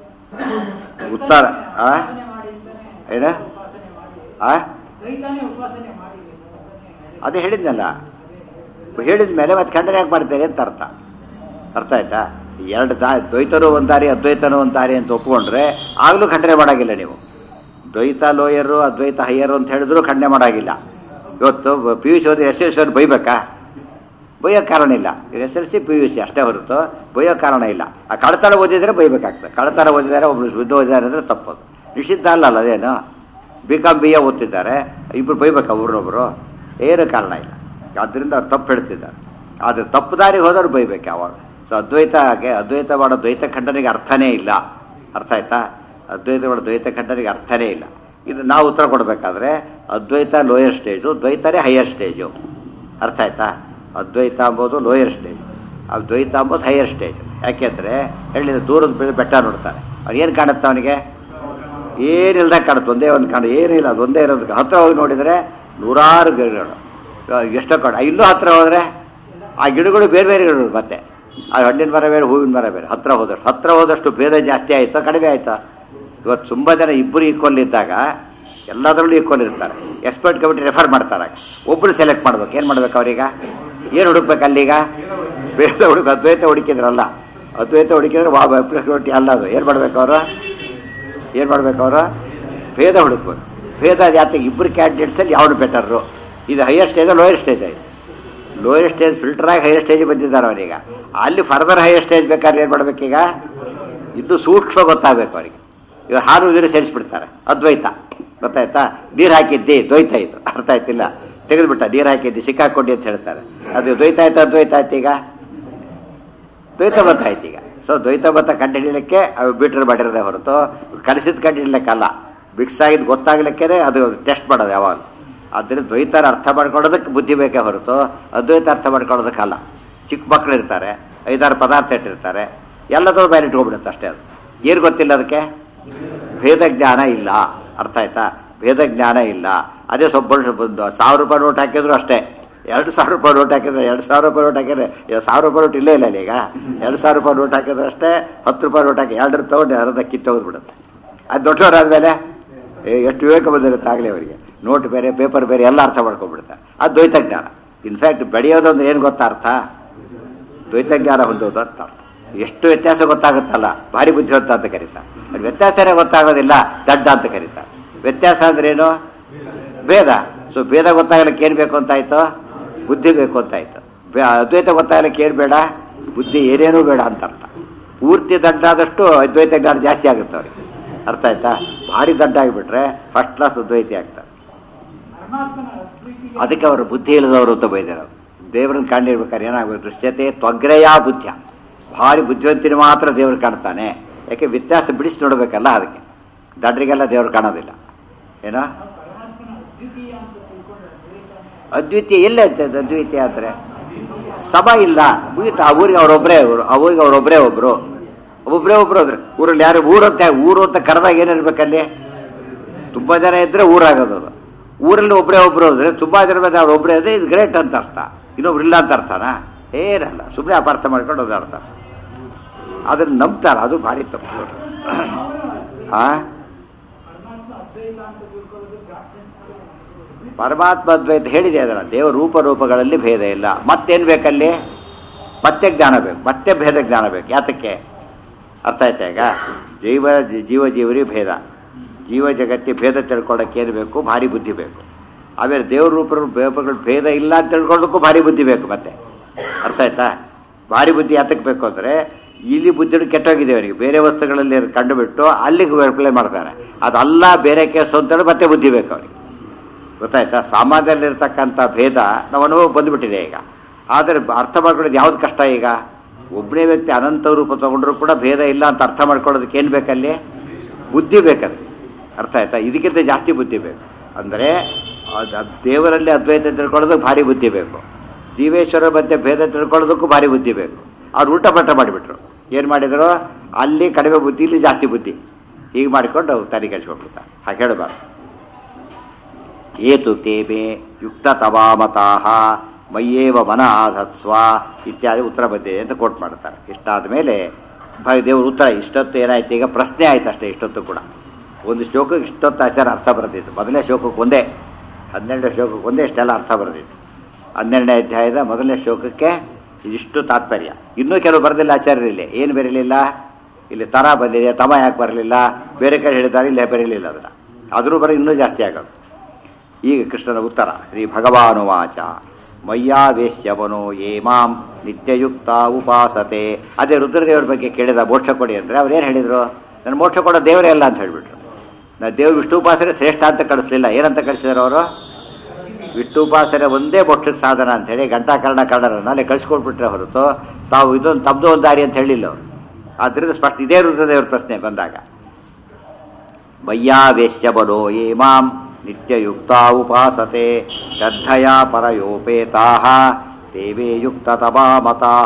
ಉತ್ತರ ಆ ಉಪಾಸನೆ ಮಾಡಿ ಅಂತಾನೆ ಏನ ಉಪಾಸನೆ ಮಾಡಿ ಆ ರೈತಾನೆ ಉಪಾಸನೆ ಮಾಡಿ ಉಪಾಸನೆ ಅದೇ ಹೇಳಿದ್ನಲ್ಲ ಹೇಳಿದ ಮೇಲೆ ಮತ್ತೆ ಖಂಡನೆ ಯಾಕೆ ಮಾಡ್ತಾರೆ ಅಂತ ಅರ್ಥ ಅರ್ಥ ಆಯ್ತಾ ಎರಡು ದಾ ದ್ವೈತನೂ ಒಂದು ದಾರಿ ಅದ್ವೈತನೂ ಒಂದು ದಾರಿ ಅಂತ ಒಪ್ಕೊಂಡ್ರೆ ಆಗಲೂ ಖಂಡನೆ ಮಾಡಾಗಿಲ್ಲ ನೀವು ದ್ವೈತ ಲೋಯರು ಅದ್ವೈತ ಹೈಯರು ಅಂತ ಹೇಳಿದ್ರು ಖಂಡನೆ ಮಾಡಾಗಿಲ್ಲ ಇವತ್ತು ಪಿ ಯು ಸಿ ಓದಿ ಎಸ್ ಎಲ್ ಸಿ ಅವ್ರು ಬೈಬೇಕಾ ಬೈಯೋ ಕಾರಣ ಇಲ್ಲ S L C P U C ಅಷ್ಟೇ ಹೊರತು ಬೈಯೋ ಕಾರಣ ಇಲ್ಲ ಆ ಕಳತನ ಓದಿದ್ರೆ ಬೈಬೇಕಾಗ್ತದೆ ಕಳತನ ಓದಿದ್ದಾರೆ ಒಬ್ರು ಶುದ್ಧ ಓದಿದ್ದಾರೆ ಅಂದರೆ ತಪ್ಪದು ನಿಷಿದ್ಧ ಅಲ್ಲ ಅಲ್ಲ ಅದೇನು ಬಿ ಕಾಮ್ ಬಿ ಎ ಓದ್ತಿದ್ದಾರೆ ಇಬ್ಬರು ಬೈಬೇಕಾ ಒಬ್ರೊಬ್ರು ಏನು ಕಾರಣ ಇಲ್ಲ ಆದ್ದರಿಂದ ಅವ್ರು ತಪ್ಪು ಹೇಳ್ತಿದ್ದಾರೆ ಆದರೆ ತಪ್ಪು ದಾರಿಗೆ ಹೋದವ್ರು ಬೈಬೇಕು ಯಾವಾಗ ಸೊ ಅದ್ವೈತಗೆ ಅದ್ವೈತ ಮಾಡೋ ದ್ವೈತ ಖಂಡನೆಗೆ ಅರ್ಥನೇ ಇಲ್ಲ ಅರ್ಥ ಆಯ್ತಾ ಅದ್ವೈತ ಮಾಡೋ ದ್ವೈತ ಖಂಡನೆಗೆ ಅರ್ಥನೇ ಇಲ್ಲ ಇದು ನಾವು ಉತ್ತರ ಕೊಡಬೇಕಾದ್ರೆ ಅದ್ವೈತ ಲೋಯರ್ ಸ್ಟೇಜು ದ್ವೈತನೇ ಹೈಯರ್ ಸ್ಟೇಜು ಅರ್ಥ ಆಯ್ತಾ ಅದ್ವೈತ ಅಂಬೋದು ಲೋಯರ್ ಸ್ಟೇಜ್ ಅದ್ವೈತ ಅಂಬೋದು ಹೈಯರ್ ಸ್ಟೇಜ್ ಯಾಕೆಂದರೆ ಹೇಳಿದ ದೂರದ ಬೆಳೆ ಬೆಟ್ಟ ನೋಡ್ತಾನೆ ಅವ್ನು ಏನು ಕಾಣುತ್ತೆ ಅವನಿಗೆ ಏನಿಲ್ದಾಗ ಕಾಣುತ್ತೆ ಒಂದೇ ಒಂದು ಕಾಣು ಏನಿಲ್ಲ ಅದು ಒಂದೇ ಇರೋದಕ್ಕೆ ಹತ್ರ ಹೋಗಿ ನೋಡಿದರೆ ನೂರಾರು ಗಿಡಗಳು ಇವಾಗ ಎಷ್ಟೋ ಕಾಡು ಇನ್ನೂ ಹತ್ರ ಹೋದರೆ ಆ ಗಿಡಗಳು ಬೇರೆ ಬೇರೆ ಗಿಡಗಳು ಮತ್ತೆ ಆ ಹಣ್ಣಿನ ಮರ ಬೇರೆ ಹೂವಿನ ಮರ ಬೇರೆ ಹತ್ರ ಹೋದಷ್ಟು ಹತ್ರ ಹೋದಷ್ಟು ಭೇದ ಜಾಸ್ತಿ ಆಯಿತಾ ಕಡಿಮೆ ಆಯಿತಾ ಇವತ್ತು ತುಂಬ ಜನ ಇಬ್ಬರು ಈಕ್ವಲ್ ಇದ್ದಾಗ ಎಲ್ಲದರಲ್ಲೂ ಈಕ್ವಲ್ ಇರ್ತಾರೆ ಎಕ್ಸ್ಪರ್ಟ್ ಕಮಿಟಿ ರೆಫರ್ ಮಾಡ್ತಾರೆ ಒಬ್ಬರು ಸೆಲೆಕ್ಟ್ ಮಾಡ್ಬೇಕು ಏನು ಮಾಡ್ಬೇಕು ಅವ್ರೀಗ ಏನು ಹುಡುಕ್ಬೇಕು ಅಲ್ಲೀಗ ಭೇದ ಹುಡುಕ ಅದ್ವೈತ ಹುಡುಕಿದ್ರಲ್ಲ ಅದ್ವೈತ ಹುಡುಕಿದ್ರೆ ವಾ ಕಮಿಟಿ ಅಲ್ಲ ಅದು ಏನು ಮಾಡ್ಬೇಕು ಅವರು ಏನು ಮಾಡ್ಬೇಕು ಅವರು ಭೇದ ಹುಡುಕ್ಬೇಕು ಭೇದ ಜಾತಿಗೆ ಇಬ್ಬರು ಕ್ಯಾಂಡಿಡೇಟ್ಸಲ್ಲಿ ಯಾವುದು ಬೆಟರು ಇದು ಹೈಯರ್ ಸ್ಟೇಜ್ ಲೋಯರ್ ಸ್ಟೇಜ್ ಆಯ್ತು ಲೋಯರ್ ಸ್ಟೇಜ್ ಫಿಲ್ಟರ್ ಆಗಿ ಹೈಯರ್ ಸ್ಟೇಜ್ ಬಂದಿದ್ದಾರೆ ಅವರೀಗ ಅಲ್ಲಿ ಫರ್ದರ್ ಹೈಯರ್ ಸ್ಟೇಜ್ ಬೇಕಾದ್ರೆ ಏನು ಮಾಡ್ಬೇಕೀಗ ಇದು ಸೂಕ್ಷ್ಮ ಗೊತ್ತಾಗಬೇಕು ಅವರಿಗೆ ಇವಾಗ ಹಾಲು ಉದಿರಿ ಸೇರಿಸ್ಬಿಡ್ತಾರೆ ಅದ್ವೈತ ಗೊತ್ತಾಯ್ತಾ ನೀರು ಹಾಕಿದ್ದಿ ದ್ವೈತ ಇದು ಅರ್ಥ ಆಯ್ತಿಲ್ಲ ತೆಗೆದುಬಿಟ್ಟ ನೀರು ಹಾಕಿದ್ದಿ ಸಿಕ್ಕಾಕೊಂಡಿ ಅಂತ ಹೇಳ್ತಾರೆ ಅದು ದ್ವೈತ ಆಯ್ತು ಅದ್ವೈತ ಆಯ್ತು ಈಗ ದ್ವೈತ ಮತ ಆಯ್ತು ಈಗ ಸೊ ದ್ವೈತ ಮತ ಕಂಡುಹಿಡಿಯಲಿಕ್ಕೆ ಅವು ಬಿಟ್ರೆ ಮಾಡಿರೋದೇ ಹೊರತು ಕಲಿಸಿದ ಕಂಡುಹಿಡಿಲಿಕ್ಕಲ್ಲ ಮಿಕ್ಸ್ ಆಗಿದ್ದು ಗೊತ್ತಾಗ್ಲಿಕ್ಕೆ ಅದು ಟೆಸ್ಟ್ ಮಾಡೋದು ಯಾವಾಗ ಆದ್ದರಿಂದ ದ್ವೈತರ ಅರ್ಥ ಮಾಡ್ಕೊಳ್ಳೋದಕ್ಕೆ ಬುದ್ಧಿ ಬೇಕೇ ಹೊರತು ಅದ್ವೈತ ಅರ್ಥ ಮಾಡ್ಕೊಳ್ಳೋದಕ್ಕಲ್ಲ ಚಿಕ್ಕ ಮಕ್ಕಳು ಇರ್ತಾರೆ ಐದಾರು ಪದಾರ್ಥ ಇಟ್ಟಿರ್ತಾರೆ ಎಲ್ಲದೂ ಮೇಲೆ ಇಟ್ಕೊಂಡ್ಬಿಡುತ್ತೆ ಅಷ್ಟೇ ಅದು ಏನು ಗೊತ್ತಿಲ್ಲ ಅದಕ್ಕೆ ಭೇದ ಜ್ಞಾನ ಇಲ್ಲ ಅರ್ಥ ಆಯ್ತಾ ಭೇದ ಜ್ಞಾನ ಇಲ್ಲ ಅದೇ ಸ್ವಲ್ಪ ಒಂದು ಸಾವಿರ ರೂಪಾಯಿ ನೋಟ್ ಹಾಕಿದ್ರು ಅಷ್ಟೇ ಎರಡು ಸಾವಿರ ರೂಪಾಯಿ ನೋಟ್ ಹಾಕಿದ್ರೆ ಎರಡು ಸಾವಿರ ರೂಪಾಯಿ ನೋಟ್ ಹಾಕಿದ್ರೆ ಈಗ ಸಾವಿರ ರೂಪಾಯಿ ನೋಟ್ ಇಲ್ಲೇ ಇಲ್ಲ ಅಲ್ಲಿ ಈಗ ಎರಡು ಸಾವಿರ ರೂಪಾಯಿ ನೋಟ್ ಹಾಕಿದ್ರೆ ಅಷ್ಟೇ ಹತ್ತು ರೂಪಾಯಿ ನೋಟ್ ಹಾಕಿ ಎರಡರ ತೊಗೊಂಡು ಅರ್ಧ ಕಿತ್ತೋಗ್ಬಿಡುತ್ತೆ ಅದು ದೊಡ್ಡವರಾದ್ಮೇಲೆ ಏ, ಎಷ್ಟು ವಿವೇಕ ಬಂದಿರುತ್ತೆ ಆಗಲೇ ಅವರಿಗೆ ನೋಟ್ ಬೇರೆ ಪೇಪರ್ ಬೇರೆ ಎಲ್ಲ ಅರ್ಥ ಮಾಡ್ಕೊಂಡ್ಬಿಡ್ತಾರೆ ಅದು ದ್ವೈತ ಜ್ಞಾನ ಇನ್ಫ್ಯಾಕ್ಟ್ ಬೆಳೆಯೋದೊಂದು ಏನು ಗೊತ್ತಾ ಅರ್ಥ ದ್ವೈತ ಜ್ಞಾನ ಹೊಂದೋದು ಅಂತ ಅರ್ಥ ಎಷ್ಟು ವ್ಯತ್ಯಾಸ ಗೊತ್ತಾಗುತ್ತಲ್ಲ ಭಾರಿ ಬುದ್ಧಿವಂತ ಅಂತ ಕರೀತಾರೆ ಅದು ವ್ಯತ್ಯಾಸನೇ ಗೊತ್ತಾಗೋದಿಲ್ಲ ದಡ್ಡ ಅಂತ ಕರೀತಾರೆ ವ್ಯತ್ಯಾಸ ಅಂದ್ರೇನು ಭೇದ ಸೊ ಭೇದ ಗೊತ್ತಾಗಲಿಕ್ಕೆ ಏನು ಬೇಕು ಅಂತಾಯ್ತು ಬುದ್ಧಿ ಬೇಕು ಅಂತಾಯ್ತು ಬೆ- ಅದ್ವೈತ ಗೊತ್ತಾಗಲಿಕ್ಕೆ ಏನು ಬೇಡ ಬುದ್ಧಿ ಏನೇನೂ ಬೇಡ ಅಂತ ಅರ್ಥ ಪೂರ್ತಿ ದಡ್ಡ ಆದಷ್ಟು ಅದ್ವೈತ ಜ್ಞಾನ ಜಾಸ್ತಿ ಆಗುತ್ತೆ ಅವ್ರಿಗೆ ಅರ್ಥ ಆಯ್ತಾ ಭಾರಿ ದಡ್ಡ ಆಗಿಬಿಟ್ರೆ ಫಸ್ಟ್ ಕ್ಲಾಸ್ ಅದ್ವೈತಿ ಆಗ್ತಾರೆ ಪರಮಾತ್ಮನ ಪ್ರೀತಿಗೆ ಅದಕ್ಕೆ ಅವರು ಬುದ್ಧಿ ಇಲ್ಲದವರು ಅಂತ ಬೈದಿರೋದು ದೇವರನ್ನ ಕಂಡಿರ್ಬೇಕಾದ್ರೆ ಏನಾಗಬೇಕು ದೃಶ್ಯತೆ ತ್ವಗ್ರಯ ಬುದ್ಧ ಭಾರಿ ಬುದ್ಧಿವಂತಿನ ಮಾತ್ರ ದೇವರು ಕಾಣ್ತಾನೆ ಯಾಕೆ ವ್ಯತ್ಯಾಸ ಬಿಡಿಸಿ ನೋಡಬೇಕಲ್ಲ ಅದಕ್ಕೆ ದಡ್ರಿಗೆಲ್ಲ ದೇವರು ಕಾಣೋದಿಲ್ಲ ಏನೋ ನಾವು ಪರಮಾತ್ಮನ ಅದ್ವಿತೀಯ ಅಂತ ತಿಳ್ಕೊಂಡ್ರೆ ದ್ವೈತನೇ ಅದ್ವಿತೀಯ ಎಲ್ಲ ಇರ್ತದೆ ಅದ್ವಿತೀಯ ಅಂದರೆ ಸಮ ಇಲ್ಲ ಮುಗಿತು ಆ ಊರಿಗೆ ಅವರೊಬ್ಬರೇ ಅವರು ಆ ಊರಿಗೆ ಅವರೊಬ್ಬರೇ ಒಬ್ಬರು ಒಬ್ಬೊಬ್ಬರೇ ಒಬ್ರು ಹೋದ್ರೆ ಊರಲ್ಲಿ ಯಾರು ಊರು ಅಂತ ಊರು ಅಂತ ಕರೆದಾಗ ಏನಿರ್ಬೇಕಲ್ಲಿ ತುಂಬಾ ಜನ ಇದ್ರೆ ಊರಾಗೋದು ಅದು ಊರಲ್ಲಿ ಒಬ್ಬರೇ ಒಬ್ರು ಹೋದ್ರೆ ತುಂಬಾ ಜನ ಬಂದ್ರೆ ಅವ್ರು ಒಬ್ಬರೇ ಇದ್ರೆ ಇದು ಗ್ರೇಟ್ ಅಂತ ಅರ್ಥ ಇನ್ನೊಬ್ರು ಇಲ್ಲ ಅಂತ ಅರ್ಥನಾ ಏನಲ್ಲ ಸುಮ್ಮನೆ ಅಪಾರ್ಥ ಮಾಡ್ಕೊಂಡು ಅದು ಅರ್ಥ ಅದನ್ನ ನಂಬ್ತಾರ ಅದು ಭಾರಿ ತಪ್ಪು ಆ ಪರಮಾತ್ಮ ಅದ್ವೈತ ಹೇಳಿದೆ ಅದರ ದೇವ ರೂಪ ರೂಪಗಳಲ್ಲಿ ಭೇದ ಇಲ್ಲ ಮತ್ತೇನ್ ಬೇಕಲ್ಲಿ ಮತ್ತೆ ಜ್ಞಾನ ಬೇಕು ಮತ್ತೆ ಭೇದ ಜ್ಞಾನ ಬೇಕು ಯಾತಕ್ಕೆ ಅರ್ಥ ಆಯ್ತಾ ಈಗ ಜೀವ ಜೀವ ಜೀವರಿ ಭೇದ ಜೀವ ಜಗತ್ತಿ ಭೇದ ತಿಳ್ಕೊಳ್ಳೋಕೆ ಏನು ಬೇಕು ಭಾರಿ ಬುದ್ಧಿ ಬೇಕು ಆಮೇಲೆ ದೇವ್ರ ರೂಪ ರೂಪಗಳು ಭೇದ ಇಲ್ಲ ಅಂತ ತಿಳ್ಕೊಳ್ಳೋಕ್ಕೂ ಭಾರಿ ಬುದ್ಧಿ ಬೇಕು ಮತ್ತೆ ಅರ್ಥ ಆಯ್ತಾ ಭಾರಿ ಬುದ್ಧಿ ಯಾತಕ್ಕೆ ಬೇಕು ಅಂದರೆ ಇಲ್ಲಿ ಬುದ್ಧಿ ಕೆಟ್ಟೋಗಿದೆ ಅವನಿಗೆ ಬೇರೆ ವಸ್ತುಗಳಲ್ಲಿ ಕಂಡುಬಿಟ್ಟು ಅಲ್ಲಿಗೆ ಅಪ್ಲೈ ಮಾಡ್ತಾನೆ ಅದಲ್ಲ ಬೇರೆ ಕೇಸು ಅಂತೇಳಿ ಮತ್ತೆ ಬುದ್ಧಿ ಬೇಕು ಅವನಿಗೆ ಗೊತ್ತಾಯ್ತಾ ಸಾಮಾನ್ಯದಲ್ಲಿರ್ತಕ್ಕಂಥ ಭೇದ ನಾವು ಅನುಭವ ಬಂದ್ಬಿಟ್ಟಿದೆ ಈಗ ಆದರೆ ಅರ್ಥ ಮಾಡ್ಕೊಳ್ಳೋದು ಯಾವ್ದು ಕಷ್ಟ ಈಗ ಒಬ್ಬನೇ ವ್ಯಕ್ತಿ ಅನಂತ ರೂಪ ತಗೊಂಡ್ರು ಕೂಡ ಭೇದ ಇಲ್ಲ ಅಂತ ಅರ್ಥ ಮಾಡ್ಕೊಳ್ಳೋದಕ್ಕೆ ಏನು ಬೇಕಲ್ಲಿ ಬುದ್ಧಿ ಬೇಕಲ್ಲಿ ಅರ್ಥ ಆಯ್ತಾ ಇದಕ್ಕಿಂತ ಜಾಸ್ತಿ ಬುದ್ಧಿ ಬೇಕು ಅಂದರೆ ಅದ್- ಅದ್ ದೇವರಲ್ಲಿ ಅದ್ವೈತ ತಿಳ್ಕೊಳ್ಳೋದಕ್ಕೆ ಭಾರಿ ಬುದ್ಧಿ ಬೇಕು ಜೀವೇಶ್ವರ ಮಧ್ಯೆ ಭೇದ ತಿಳ್ಕೊಳ್ಳೋದಕ್ಕೂ ಭಾರಿ ಬುದ್ಧಿ ಬೇಕು ಅವ್ರು ಊಟ ಪಟ್ಟ ಮಾಡಿಬಿಟ್ರು ಏನು ಮಾಡಿದ್ರು ಅಲ್ಲಿ ಕಡಿಮೆ ಬುದ್ಧಿ ಇಲ್ಲಿ ಜಾಸ್ತಿ ಬುದ್ಧಿ ಹೀಗೆ ಮಾಡಿಕೊಂಡು ತಲೆ ಕೆಲ್ಸ್ಕೊಂಡ್ಬಿಡ್ತಾರೆ ಹಾಗೆ ಹೇಳಬಾರ್ದು ಏತು ತೇಬೆ ಯುಕ್ತ ತವಾಮತಾಹ ಮಯ್ಯೇವ ಮನ ಆಧತ್ಸ್ವ ಇತ್ಯಾದಿ ಉತ್ತರ ಬಂದಿದೆ ಅಂತ ಕೋಟ್ ಮಾಡ್ತಾರೆ ಇಷ್ಟಾದ ಮೇಲೆ ದೇವ್ರ ಉತ್ತರ ಇಷ್ಟೊತ್ತು ಏನಾಯ್ತು ಈಗ ಪ್ರಶ್ನೆ ಆಯ್ತು ಅಷ್ಟೇ ಇಷ್ಟೊತ್ತು ಕೂಡ ಒಂದು ಶ್ಲೋಕಕ್ಕೆ ಇಷ್ಟೊತ್ತು ಆಚಾರ ಅರ್ಥ ಬರೆದಿತ್ತು ಮೊದಲನೇ ಶ್ಲೋಕಕ್ಕೆ ಒಂದೇ ಹನ್ನೆರಡನೇ ಶ್ಲೋಕಕ್ಕೆ ಒಂದೇ ಇಷ್ಟೆಲ್ಲ ಅರ್ಥ ಬರೆದಿತ್ತು ಹನ್ನೆರಡನೇ ಅಧ್ಯಾಯದ ಮೊದಲನೇ ಶ್ಲೋಕಕ್ಕೆ ಇದಿಷ್ಟು ತಾತ್ಪರ್ಯ ಇನ್ನೂ ಕೆಲವು ಬರೆದಿಲ್ಲ ಆಚಾರ್ಯರಿಲ್ಲಿ ಏನು ಬರೀಲಿಲ್ಲ ಇಲ್ಲಿ ತರ ಬಂದಿದೆ ತಮ ಯಾಕೆ ಬರಲಿಲ್ಲ ಬೇರೆ ಕಡೆ ಹೇಳಿದ್ದಾರೆ ಇಲ್ಲೇ ಬರೀಲಿಲ್ಲ ಅದನ್ನು ಆದರೂ ಬರೀ ಇನ್ನೂ ಜಾಸ್ತಿ ಆಗೋದು ಈಗ ಕೃಷ್ಣನ ಉತ್ತರ ಶ್ರೀ ಭಗವಾನುವಾಚ ಮಯ್ಯಾವೇಶ್ಯವನೋ ಯೇ ಮಾಂ ನಿತ್ಯಯುಕ್ತ ಉಪಾಸತೆ ಅದೇ ರುದ್ರದೇವರ ಬಗ್ಗೆ ಕೇಳಿದ ಮೋಕ್ಷ ಕೊಡಿ ಅಂದರೆ ಅವ್ರು ಏನು ಹೇಳಿದರು ನನ್ನ ಮೋಕ್ಷ ಕೊಡೋ ದೇವರೇ ಅಲ್ಲ ಅಂತ ಹೇಳಿಬಿಟ್ರು ನಾ ದೇವ್ರ ವಿಷ್ಣು ಉಪಾಸನೆ ಶ್ರೇಷ್ಠ ಅಂತ ಕಳಿಸ್ಲಿಲ್ಲ ಏನಂತ ಕಳಿಸಿದ್ರು ಅವರು ವಿಷ್ಣು ಉಪಾಸನೆ ಒಂದೇ ಮೋಕ್ಷಕ್ಕೆ ಸಾಧನ ಅಂತ ಹೇಳಿ ಘಂಟಾಕರಣ ಕನ್ನಡರನ್ನ ಅಲ್ಲಿ ಕಳಿಸ್ಕೊಟ್ಬಿಟ್ರೆ ಹೊರತು ತಾವು ಇದೊಂದು ತಮ್ಮದು ಒಂದು ದಾರಿ ಅಂತ ಹೇಳಿಲ್ಲ ಅವರು ಆದ್ದರಿಂದ ಸ್ಪಷ್ಟ ಇದೇ ರುದ್ರದೇವ್ರ ಪ್ರಶ್ನೆ ಬಂದಾಗ ಮಯ್ಯಾವೇಶ್ಯ ಬಲೋ ಯೇ ಮಾಂ ನಿತ್ಯಯುಕ್ತ ಉಪಾಸತೆ ಶ್ರದ್ಧಯಾ ಪರಯೋಪೇತಾ ದೇವೇ ಯುಕ್ತತಮಾ ಮತಾಃ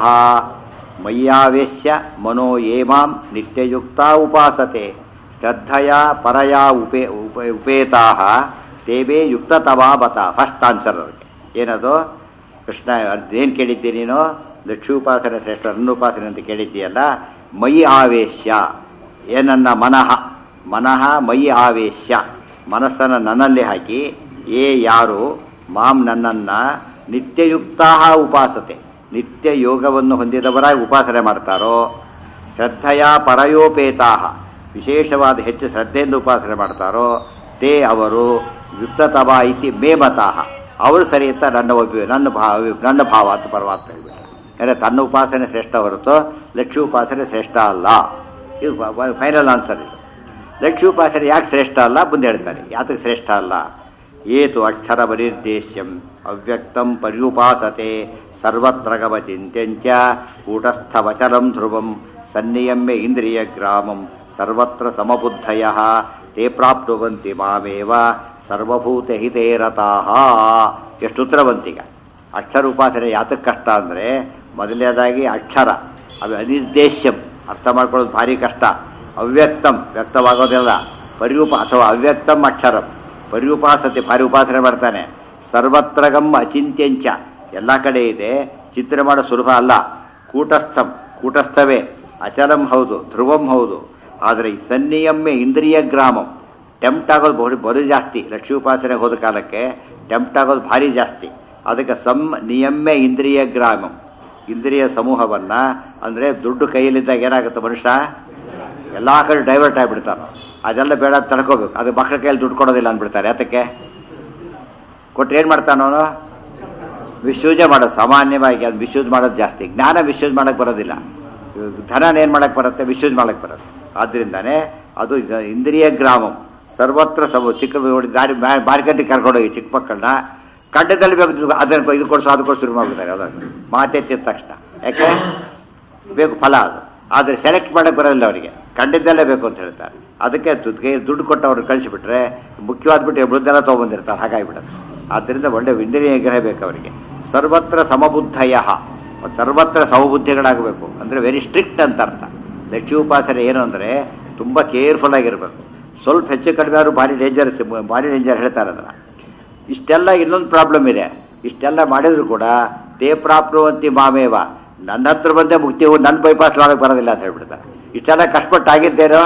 ಮಯ್ಯಾವೇಶ್ಯ ಮನೋ ಯೇ ಮಾಂ ನಿತ್ಯಯುಕ್ತ ಉಪಾಸತೆ ಶ್ರದ್ಧಯಾ ಪರಯಾ ಉಪೇ ಉಪ ಉಪೇತಾ ದೇವೇ ಯುಕ್ತತಮಾ ಮತ ಫಸ್ಟ್ ಆನ್ಸರ್ ಅದಕ್ಕೆ ಏನದು ಕೃಷ್ಣ ಏನು ಕೇಳಿದ್ದೆ ನೀನು ಲಕ್ಷ್ಮೀಪಾಸನೆ ಶ್ರೇಷ್ಠ ಅನ್ನುಪಾಸನೆ ಅಂತ ಕೇಳಿದ್ದೀಯಲ್ಲ ಮೈ ಆವೇಶ್ಯ ಏನನ್ನ ಮನಃ ಮನಃ ಮೈ ಆವೇಶ್ಯ ಮನಸ್ಸನ್ನು ನನ್ನಲ್ಲಿ ಹಾಕಿ ಏ ಯಾರು ಮಾಂ ನನ್ನನ್ನು ನಿತ್ಯಯುಕ್ತ ಉಪಾಸತೆ ನಿತ್ಯ ಯೋಗವನ್ನು ಹೊಂದಿದವರಾಗಿ ಉಪಾಸನೆ ಮಾಡ್ತಾರೋ ಶ್ರದ್ಧೆಯ ಪರಯೋಪೇತಾ ವಿಶೇಷವಾದ ಹೆಚ್ಚು ಶ್ರದ್ಧೆಯಿಂದ ಉಪಾಸನೆ ಮಾಡ್ತಾರೋ ತೇ ಅವರು ಯುಕ್ತತಮ ಇತಿ ಮೇಮತಾಹ ಅವರು ಸರಿ ಅಂತ ನನ್ನ ಒಬ್ಬ ನನ್ನ ಭಾವ ನನ್ನ ಭಾವ ಅಂತ ಪರಮಾತ್ಮ ಹೇಳ್ಬಿಟ್ಟು ಅಂದರೆ ತನ್ನ ಉಪಾಸನೆ ಶ್ರೇಷ್ಠ ಹೊರತು ಲಕ್ಷ್ಮೀ ಉಪಾಸನೆ ಶ್ರೇಷ್ಠ ಅಲ್ಲ ಇದು ಫೈನಲ್ ಆನ್ಸರ್ ಇದು ಲಕ್ಷ್ಮೀ ಉಪಾಸನೆ ಯಾಕೆ ಶ್ರೇಷ್ಠ ಅಲ್ಲ ಮುಂದೆ ಹೇಳ್ತಾರೆ ಯಾತಕ್ಕೆ ಶ್ರೇಷ್ಠ ಅಲ್ಲ ಏತು ಅಕ್ಷರ ಬಲಿರ್ದೇಶ್ಯಂ ಅವ್ಯಕ್ತಂ ಪರ್ಯುಪಾಸತೆ ಸರ್ವತ್ರ ಗಮಚಿಂತ್ಯಂಚ ಕೂಟಸ್ಥವಚರಂ ಧ್ರುವಂ ಸನ್ನಿಯಮ್ಯ ಇಂದ್ರಿಯ ಗ್ರಾಮಂ ಸರ್ವತ್ರ ಸಮಬುದ್ಧಯ ತೇ ಪ್ರಾಪ್ನುವಂತಿ ಮಾಮೇವ ಸರ್ವಭೂತ ಹಿತೇ ರತಾಹ ಎಷ್ಟು ಉತ್ತರವಂತೀಗ ಅಕ್ಷರ ಉಪಾಸನೆ ಯಾತಕ್ಕೆ ಕಷ್ಟ ಅಂದರೆ ಮೊದಲನೇದಾಗಿ ಅಕ್ಷರ ಅದು ಅನಿರ್ದೇಶ್ಯಂ ಅರ್ಥ ಮಾಡ್ಕೊಳ್ಳೋದು ಭಾರಿ ಕಷ್ಟ ಅವ್ಯಕ್ತಂ ವ್ಯಕ್ತವಾಗೋದಿಲ್ಲ ಪರಿರೂಪ ಅಥವಾ ಅವ್ಯಕ್ತಂ ಅಕ್ಷರಂ ಪರಿರೂಪಾಸತೆ ಭಾರಿ ಉಪಾಸನೆ ಮಾಡ್ತಾನೆ ಸರ್ವತ್ರಗಂ ಅಚಿಂತ್ಯಂಚ ಎಲ್ಲ ಕಡೆ ಇದೆ ಚಿಂತನೆ ಮಾಡೋ ಸುಲಭ ಅಲ್ಲ ಕೂಟಸ್ಥಂ ಕೂಟಸ್ಥವೇ ಅಚಲಂ ಹೌದು ಧ್ರುವಂ ಹೌದು ಆದರೆ ಈ ಸನ್ನಿಯಮ್ಮೆ ಇಂದ್ರಿಯ ಗ್ರಾಮಂ ಟೆಂಪ್ಟ್ ಆಗೋದು ಬಹು ಬರು ಜಾಸ್ತಿ ಲಕ್ಷ್ಮೀ ಉಪಾಸನೆಗೆ ಹೋದ ಕಾಲಕ್ಕೆ ಟೆಂಪ್ಟ್ ಆಗೋದು ಭಾರಿ ಜಾಸ್ತಿ ಅದಕ್ಕೆ ಸಮ್ ನಿಯಮ್ಯ ಇಂದ್ರಿಯ ಗ್ರಾಮಂ ಇಂದ್ರಿಯ ಸಮೂಹವನ್ನು ಅಂದರೆ ದುಡ್ಡು ಕೈಯಲ್ಲಿದ್ದಾಗ ಏನಾಗುತ್ತೆ ಮನುಷ್ಯ ಎಲ್ಲ ಕಡೆ ಡೈವರ್ಟ್ ಆಗಿಬಿಡ್ತಾನೆ ಅದೆಲ್ಲ ಬೇಡ ಅಂತ ತಡ್ಕೋಬೇಕು ಅದು ಮಕ್ಕಳ ಕೈಯಲ್ಲಿ ದುಡ್ಡು ಕೊಡೋದಿಲ್ಲ ಅಂದ್ಬಿಡ್ತಾರೆ ಯಾತಕ್ಕೆ ಕೊಟ್ಟರೆ ಏನು ಮಾಡ್ತಾನವನು ಮಿಸ್ಯೂಸೇ ಮಾಡೋದು ಸಾಮಾನ್ಯವಾಗಿ ಅದು ಮಿಸ್ಯೂಸ್ ಮಾಡೋದು ಜಾಸ್ತಿ ಜ್ಞಾನ ಮಿಸ್ಯೂಸ್ ಮಾಡೋಕ್ಕೆ ಬರೋದಿಲ್ಲ ಧನನ ಏನು ಮಾಡೋಕ್ಕೆ ಬರುತ್ತೆ ಮಿಸ್ಯೂಸ್ ಮಾಡೋಕ್ಕೆ ಬರುತ್ತೆ ಆದ್ದರಿಂದಾನೇ ಅದು ಇದ- ಇಂದ್ರಿಯ ಗ್ರಾಮಂ ಸರ್ವತ್ರ ಸಮ ಚಿಕ್ಕ ನೋಡಿ ದಾರಿ ಮಾರ್ಕೆಟಿಗೆ ಕರ್ಕೊಂಡೋಗಿ ಚಿಕ್ಕ ಮಕ್ಕಳನ್ನ ಕಂಡದಲ್ಲಿ ಬೇಕು ಅದನ್ನು ಇದು ಕೊಡಿಸು ಅದು ಕೊಡಿಸು ಶುರು ಮಾಡ್ಬಿಡ್ತಾರೆ ಅದನ್ನು ಮಾತೆತ್ತಿದ ತಕ್ಷಣ ಯಾಕೆ ಬೇಕು ಫಲ ಅದು ಆದರೆ ಸೆಲೆಕ್ಟ್ ಮಾಡಕ್ಕೆ ಬರೋದಿಲ್ಲ ಅವರಿಗೆ ಕಂಡಿದ್ದಲ್ಲೇ ಬೇಕು ಅಂತ ಹೇಳ್ತಾರೆ ಅದಕ್ಕೆ ದುಡ್ಡಿಗೆ ದುಡ್ಡು ಕೊಟ್ಟು ಅವ್ರು ಕಳಿಸಿಬಿಟ್ರೆ ಮುಖ್ಯವಾದ್ಬಿಟ್ಟು ವೃದ್ಧೆಲ್ಲ ತೊಗೊಂಬಂದಿರ್ತಾರೆ ಹಾಗಾಗಿಬಿಡುತ್ತೆ ಆದ್ದರಿಂದ ಒಳ್ಳೆ ಇಂದ್ರಿಯ ನಿಗ್ರಹ ಬೇಕು ಅವರಿಗೆ ಸರ್ವತ್ರ ಸಮಬುದ್ಧಯ ಸರ್ವತ್ರ ಸಮಬುದ್ಧಿಗಳಾಗಬೇಕು ಅಂದರೆ ವೆರಿ ಸ್ಟ್ರಿಕ್ಟ್ ಅಂತ ಅರ್ಥ ಲಕ್ಷ್ಮೀ ಉಪಾಸನೆ ಏನು ಅಂದರೆ ತುಂಬ ಕೇರ್ಫುಲ್ ಆಗಿರಬೇಕು ಸ್ವಲ್ಪ ಹೆಚ್ಚು ಕಡಿಮೆ ಆದರೂ ಭಾರಿ ಡೇಂಜರ್ಸ್ ಭಾರಿ ಡೇಂಜರ್ ಹೇಳ್ತಾರೆ ಅದನ್ನು ಇಷ್ಟೆಲ್ಲ ಇನ್ನೊಂದು ಪ್ರಾಬ್ಲಮ್ ಇದೆ ಇಷ್ಟೆಲ್ಲ ಮಾಡಿದ್ರು ಕೂಡ ತೇ ಪ್ರಾಪ್ನುವಂತಿ ಮಾಮೇವ ನನ್ನ ಹತ್ರ ಬಂದೇ ಮುಕ್ತಿ ನನ್ನ ಬೈಪಾಸ್ ಮಾಡಕ್ಕೆ ಬರೋದಿಲ್ಲ ಅಂತ ಹೇಳ್ಬಿಡ್ತಾರೆ ಇಷ್ಟೆಲ್ಲ ಕಷ್ಟಪಟ್ಟು ಆಗಿದ್ದೇನೋ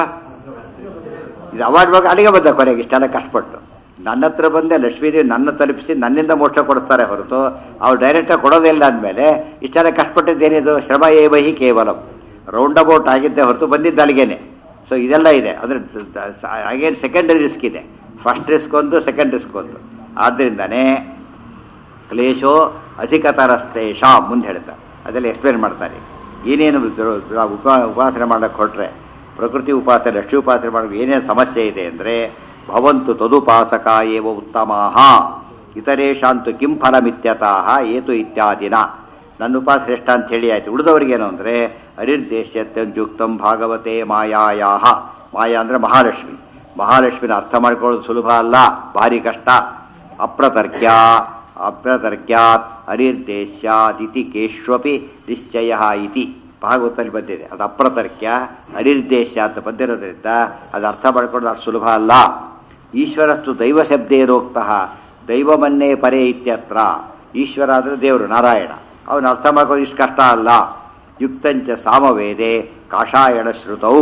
ಇದು ಅವಾರ್ಡ್ ಬಗ್ಗೆ ಅಲ್ಲಿಗೆ ಬಂದ ಕೊನೆಗೆ ಇಷ್ಟೆಲ್ಲ ಕಷ್ಟಪಟ್ಟು ನನ್ನ ಹತ್ರ ಬಂದೆ ಲಕ್ಷ್ಮೀದೇವಿ ನನ್ನ ತಲುಪಿಸಿ ನನ್ನಿಂದ ಮೋಕ್ಷ ಕೊಡಿಸ್ತಾರೆ ಹೊರತು ಅವ್ರು ಡೈರೆಕ್ಟಾಗಿ ಕೊಡೋದಿಲ್ಲ ಅಂದಮೇಲೆ ಇಷ್ಟೆಲ್ಲ ಕಷ್ಟಪಟ್ಟಿದ್ದೇನಿದು ಶ್ರಮ ಏವಹಿ ಕೇವಲಂ ರೌಂಡ್ ಅಬೌಟ್ ಆಗಿದ್ದೆ ಹೊರತು ಬಂದಿದ್ದು ಅಲ್ಲಿಗೇನೆ ಸೊ ಇದೆಲ್ಲ ಇದೆ ಅಂದರೆ ಅಗೇನ್ ಸೆಕೆಂಡರಿ ರಿಸ್ಕ್ ಇದೆ ಫಸ್ಟ್ ರಿಸ್ಕ್ ಒಂದು ಸೆಕೆಂಡ್ ರಿಸ್ಕ್ ಒಂದು ಆದ್ದರಿಂದನೇ ಕ್ಲೇಶೋ ಅಧಿಕತರಸ್ತೇಷ ಮುಂದೆ ಹೇಳ್ತಾರೆ ಅದೆಲ್ಲ ಎಕ್ಸ್ಪ್ಲೇನ್ ಮಾಡ್ತಾರೆ ಏನೇನು ದ್ರ- ದ್ರ- ಉಪ ಉಪಾಸನೆ ಮಾಡಕ್ಕೆ ಹೊರಟ್ರೆ ಪ್ರಕೃತಿ ಉಪಾಸನೆ ಲಕ್ಷ್ಮೀ ಉಪಾಸನೆ ಮಾಡೋಕೆ ಏನೇನು ಸಮಸ್ಯೆ ಇದೆ ಅಂದರೆ ಭವಂತು ತದುಪಾಸಕ ಏವ ಉತ್ತಮಾಹ ಇತರೇಶಾಂತು ಕಿಂ ಫಲಮಿತ್ಯತಃ ಏತು ಇತ್ಯಾದಿನ ನನ್ನ ಉಪಾಸ ಶ್ರೇಷ್ಠ ಅಂತ ಹೇಳಿ ಆಯ್ತು ಉಳಿದವರಿಗೇನು ಅಂದರೆ ಅನಿರ್ದೇಶ್ಯತ್ಯಂಜುಕ್ತಂ ಭಾಗವತೆ ಮಾಯಾಯಾಹ ಮಾಯಾ ಅಂದರೆ ಮಹಾಲಕ್ಷ್ಮಿ ಮಹಾಲಕ್ಷ್ಮಿನ ಅರ್ಥ ಮಾಡ್ಕೊಳ್ಳೋದು ಸುಲಭ ಅಲ್ಲ ಭಾರಿ ಕಷ್ಟ ಅಪ್ರತರ್ಕ್ಯ ಅಪ್ರತರ್ಕ್ಯಾತ್ ಅನಿರ್ದೇಶ್ಯಾದಿತಿ ಕೇಶ್ವಪಿ ನಿಶ್ಚಯ ಇತಿ ಭಾಗವತಲ್ಲಿ ಬಂದಿದೆ ಅದು ಅಪ್ರತರ್ಕ್ಯ ಅನಿರ್ದೇಶ್ಯ ಅಂತ ಬಂದಿರೋದ್ರಿಂದ ಅದು ಅರ್ಥ ಮಾಡ್ಕೊಳ್ಳೋದು ಅಷ್ಟು ಸುಲಭ ಅಲ್ಲ ಈಶ್ವರಸ್ತು ದೈವ ಶಬ್ದೇರೋಕ್ತಃ ದೈವಮನ್ನೇ ಪರೇ ಇತ್ಯತ್ರ ಈಶ್ವರ ಅಂದರೆ ದೇವರು ನಾರಾಯಣ ಅವನು ಅರ್ಥ ಮಾಡ್ಕೊಳ್ಳೋದು ಇಷ್ಟು ಕಷ್ಟ ಅಲ್ಲ ಯುಕ್ತಂಚ ಸಾಮವೇದೆ ಕಾಷಾಯಣ ಶ್ರುತೌ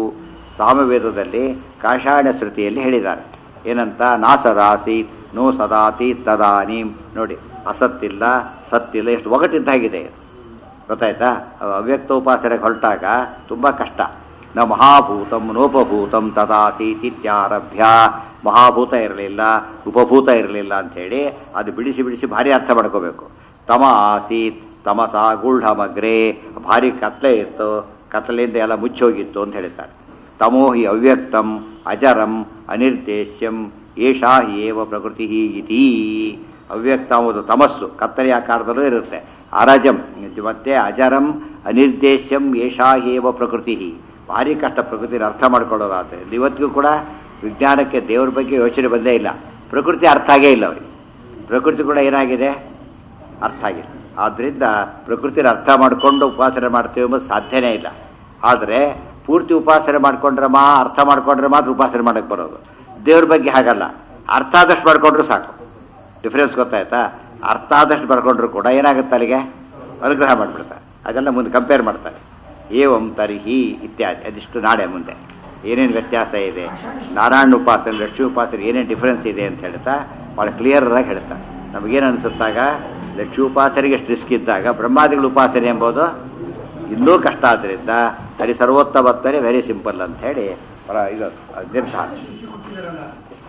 ಸಾಮವೇದದಲ್ಲಿ ಕಾಷಾಯಣ ಶ್ರುತಿಯಲ್ಲಿ ಹೇಳಿದ್ದಾರೆ ಏನಂತ ನಾಸದಾಸೀತ್ ನೋ ಸದಾತಿ ತದಾನೀಂ ನೋಡಿ ಅಸತ್ತಿಲ್ಲ ಸತ್ತಿಲ್ಲ ಎಷ್ಟು ಒಗಟಿದ್ದಾಗಿದೆ ಇದು ಗೊತ್ತಾಯ್ತಾ ಅವ್ ಅವ್ಯಕ್ತ ಉಪಾಸನೆಗೆ ಹೊರಟಾಗ ತುಂಬ ಕಷ್ಟ ನ ಮಹಾಭೂತಂ ನೋಪಭೂತಂ ತದಾಸೀತ್ ಇತ್ಯಾರಭ್ಯ ಮಹಾಭೂತ ಇರಲಿಲ್ಲ ಉಪಭೂತ ಇರಲಿಲ್ಲ ಅಂಥೇಳಿ ಅದು ಬಿಡಿಸಿ ಬಿಡಿಸಿ ಭಾರಿ ಅರ್ಥ ಮಾಡ್ಕೋಬೇಕು ತಮ ಆಸೀತ್ ತಮಸ ಗೂಢಮಗ್ರೆ ಭಾರಿ ಕತ್ಲೆ ಇತ್ತು ಕತ್ಲೆಯಿಂದ ಎಲ್ಲ ಮುಚ್ಚೋಗಿತ್ತು ಅಂತ ಹೇಳ್ತಾರೆ ತಮೋ ಹಿ ಅವ್ಯಕ್ತಂ ಅಜರಂ ಅನಿರ್ದೇಶ್ಯಂ ಏಷಾ ಹಿ ಏವ ಪ್ರಕೃತಿ ಇತಿ ಅವ್ಯಕ್ತ ಎಂಬುದು ತಮಸ್ಸು ಕತ್ತಲೆ ಆಕಾರದಲ್ಲೂ ಇರುತ್ತೆ ಅರಜಂ ಮತ್ತೆ ಅಜರಂ ಅನಿರ್ದೇಶ್ಯಂ ಏಷಾ ಹಿ ಏವ ಪ್ರಕೃತಿ ಭಾರಿ ಕಷ್ಟ ಪ್ರಕೃತಿನ ಅರ್ಥ ಮಾಡ್ಕೊಳ್ಳೋದಾದ್ರೆ ಇವತ್ತಿಗೂ ಕೂಡ ವಿಜ್ಞಾನಕ್ಕೆ ದೇವ್ರ ಬಗ್ಗೆ ಯೋಚನೆ ಬಂದೇ ಇಲ್ಲ ಪ್ರಕೃತಿ ಅರ್ಥ ಆಗೇ ಇಲ್ಲ ಅವರಿಗೆ ಪ್ರಕೃತಿ ಕೂಡ ಏನಾಗಿದೆ ಅರ್ಥ ಆಗಿಲ್ಲ ಆದ್ದರಿಂದ ಪ್ರಕೃತಿನ ಅರ್ಥ ಮಾಡಿಕೊಂಡು ಉಪಾಸನೆ ಮಾಡ್ತೀವಿ ಎಂಬುದು ಸಾಧ್ಯನೇ ಇಲ್ಲ ಆದರೆ ಪೂರ್ತಿ ಉಪಾಸನೆ ಮಾಡ್ಕೊಂಡ್ರೆ ಮಾ ಅರ್ಥ ಮಾಡ್ಕೊಂಡ್ರೆ ಮಾತ್ರ ಉಪಾಸನೆ ಮಾಡಕ್ಕೆ ಬರೋದು ದೇವ್ರ ಬಗ್ಗೆ ಹಾಗಲ್ಲ ಅರ್ಥ ಆದಷ್ಟು ಮಾಡ್ಕೊಂಡ್ರು ಸಾಕು ಡಿಫ್ರೆನ್ಸ್ ಗೊತ್ತಾಯ್ತಾ ಅರ್ಥ ಆದಷ್ಟು ಬರ್ಕೊಂಡ್ರು ಕೂಡ ಏನಾಗುತ್ತೆ ಅಲ್ಲಿಗೆ ಅನುಗ್ರಹ ಮಾಡಿಬಿಡ್ತಾರೆ ಅದೆಲ್ಲ ಮುಂದೆ ಕಂಪೇರ್ ಮಾಡ್ತಾರೆ ಏವಂ ತರ್ಹಿ ಇತ್ಯಾದಿ ಅದಿಷ್ಟು ನಾಳೆ ಮುಂದೆ ಏನೇನು ವ್ಯತ್ಯಾಸ ಇದೆ ನಾರಾಯಣ ಉಪಾಸನೆ ಲಕ್ಷ್ಮೀ ಉಪಾಸನೆ ಏನೇನು ಡಿಫ್ರೆನ್ಸ್ ಇದೆ ಅಂತ ಹೇಳ್ತಾ ಭಾಳ ಕ್ಲಿಯರಾಗಿ ಹೇಳ್ತಾ ನಮಗೇನು ಅನಿಸುತ್ತಾಗ ಲಕ್ಷ್ಮೀ ಉಪಾಸನೆಗೆ ಎಷ್ಟು ರಿಸ್ಕ್ ಇದ್ದಾಗ ಬ್ರಹ್ಮಾದಿಗಳ ಉಪಾಸನೆ ಎಂಬುದು ಇನ್ನೂ ಕಷ್ಟ ಆದ್ದರಿಂದ ಹರಿ ಸರ್ವೋತ್ತಮತ್ತನೇ ವೆರಿ ಸಿಂಪಲ್ ಅಂತ ಹೇಳಿ ಬಹಳ ಇದು ಅದು ನಿರ್ಧಾರ ಶ್ರುತಿ ಕೊಟ್ಟಿದಾರಲ್ಲ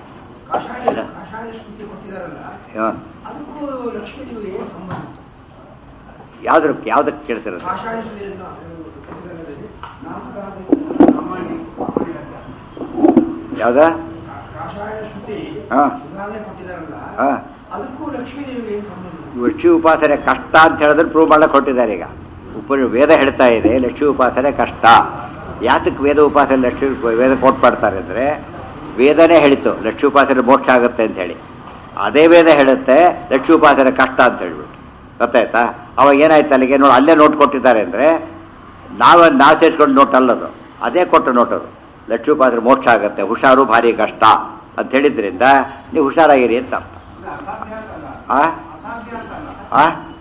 ಕಾಷಾಯ ಕಾಷಾಯ ಶ್ರುತಿ ಕೊಟ್ಟಿದಾರಲ್ಲ ಹ್ಮ್. ಅದಕ್ಕೂ ಲಕ್ಷ್ಮೀ ದೇವಿಗೆ ಏನು ಸಂಬಂಧ ಯಾವ್ದ್ರ ಯಾವ್ದಕ್ಕೆ ಕೇಳ್ತಿರೋದು ಕಾಷಾಯ ಶ್ರುತಿ ಯಾವ್ದ ಕಾಷಾಯ ಶ್ರುತಿ ಹಾ. ಉದಾಹರಣೆ ಕೊಟ್ಟಿದಾರಲ್ಲ ಹಾ. ಅದಕ್ಕೂ ಲಕ್ಷ್ಮೀ ದೇವಿಗೆ ಏನು ಸಂಬಂಧ ಲಕ್ಷ್ಮೀ ಉಪಾಸನೆ ಕಷ್ಟ ಅಂತ ಹೇಳಿದ್ರೆ ಪ್ರೂವ್ ಮಾಡಕ್ಕೆ ಕೊಟ್ಟಿದ್ದಾರೆ ಈಗ ಉಪ ವೇದ ಹೇಳ್ತಾ ಇದೆ ಲಕ್ಷ್ಮೀ ಉಪಾಸನೆ ಕಷ್ಟ ಯಾತಕ್ಕೆ ವೇದ ಉಪಾಸನೆ ಲಕ್ಷ್ಮೀ ವೇದ ಕೋಟ್ ಮಾಡ್ತಾರೆ ಅಂದರೆ ವೇದನೇ ಹೇಳಿತು ಲಕ್ಷ್ಮೀ ಉಪಾಸನೆ ಮೋಕ್ಷ ಆಗುತ್ತೆ ಅಂತ ಹೇಳಿ ಅದೇ ವೇದ ಹೇಳುತ್ತೆ ಲಕ್ಷ್ಮೀ ಉಪಾಸನೆ ಕಷ್ಟ ಅಂತ ಹೇಳ್ಬಿಟ್ಟು ಗೊತ್ತಾಯ್ತಾ ಅವಾಗ ಏನಾಯ್ತು ಅಲ್ಲಿಗೆ ನೋಡಿ ಅಲ್ಲೇ ನೋಟ್ ಕೊಟ್ಟಿದ್ದಾರೆ ಅಂದರೆ ನಾವು ನಾವು ಸೇರಿಸ್ಕೊಂಡು ನೋಟ್ ಅಲ್ಲದು ಅದೇ ಕೊಟ್ಟು ನೋಟದು ಲಕ್ಷ್ಮೀ ಉಪಾಸನೆ ಮೋಕ್ಷ ಆಗುತ್ತೆ ಹುಷಾರು ಭಾರಿ ಕಷ್ಟ ಅಂತ ಹೇಳಿದ್ರಿಂದ ನೀವು ಹುಷಾರಾಗಿರಿ ಅಂತ ಅರ್ಥ ಆ ಆ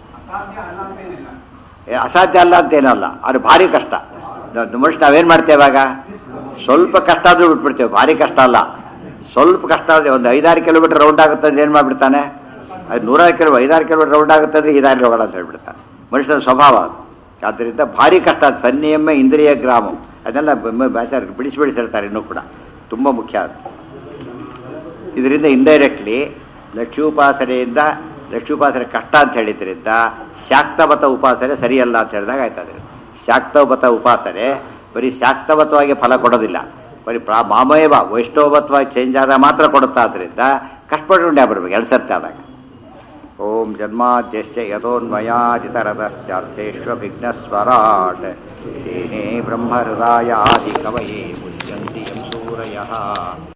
ಏ, ಅಸಾಧ್ಯ ಅಲ್ಲ ಅಂತೇನಲ್ಲ ಅದು ಭಾರಿ ಕಷ್ಟ ನ- ಮನುಷ್ಯ ನಾವೇನು ಮಾಡ್ತೇವೆ ಇವಾಗ ಸ್ವಲ್ಪ ಕಷ್ಟ ಆದ್ರೂ ಬಿಟ್ಬಿಡ್ತೇವೆ ಭಾರಿ ಕಷ್ಟ ಅಲ್ಲ ಸ್ವಲ್ಪ ಕಷ್ಟ ಆದರೆ ಒಂದು ಐದಾರು ಕಿಲೋಮೀಟರ್ ರೌಂಡ್ ಆಗುತ್ತೆ ಅಂದ್ರೆ ಏನು ಮಾಡಿಬಿಡ್ತಾನೆ ಅದು ನೂರಾರು ಕಿಲೋ ಐದಾರು ಕಿಲೋಮೀಟರ್ ರೌಂಡ್ ಆಗುತ್ತೆ ಅಂದ್ರೆ ಐದಾರು ಹೋಗೋಣ ಅಂತ ಹೇಳ್ಬಿಡ್ತಾನೆ ಮನುಷ್ಯನ ಸ್ವಭಾವ ಅದು ಆದ್ದರಿಂದ ಭಾರಿ ಕಷ್ಟ ಅದು ಸನ್ನಿಯಮ ಇಂದ್ರಿಯ ಗ್ರಾಮ ಅದೆಲ್ಲ ಭಾಷೆ ಬಿಡಿಸಿ ಬಿಡಿಸಿ ಹೇಳ್ತಾರೆ ಇನ್ನೂ ಕೂಡ ತುಂಬ ಮುಖ್ಯ ಅದು ಇದರಿಂದ ಇಂಡೈರೆಕ್ಟ್ಲಿ ಲಕ್ಷ್ಮೀಪಾಸನೆಯಿಂದ ಲಕ್ಷ್ಮೀಪಾಸನೆ ಕಷ್ಟ ಅಂತ ಹೇಳಿದ್ರಿಂದ ಶಾಕ್ತವತ ಉಪಾಸನೆ ಸರಿಯಲ್ಲ ಅಂತ ಹೇಳಿದಾಗ ಆಯ್ತದೆ ಶಾಕ್ತವತ ಉಪಾಸನೆ ಬರೀ ಶಾಕ್ತವತವಾಗಿ ಫಲ ಕೊಡೋದಿಲ್ಲ ಬರೀ ಪ್ರಾ ಮಾಮಯವ ವೈಷ್ಣವತ್ವಾಗಿ ಚೇಂಜ್ ಆದಾಗ ಮಾತ್ರ ಕೊಡುತ್ತಾ ಆದ್ದರಿಂದ ಕಷ್ಟಪಟ್ಟು ಬರ್ಬೇಕು ಎರಡು ಸರ್ತಿ ಆದಾಗ ಓಂ ಜನ್ಮಾದ್ಯಶ್ಚ ಯಥೋನ್ಮಯಾಜಿತರತಶ್ಚಾರ್ಥೇಷ್ವಭಿಘ್ನಸ್ವರಾಟ್ ತೇನೇ ಬ್ರಹ್ಮಹೃದಾಯ ಆದಿ ಕವಯೇ ಮುಚ್ಯಂತಿ ಯಂ ಸೂರಯಃ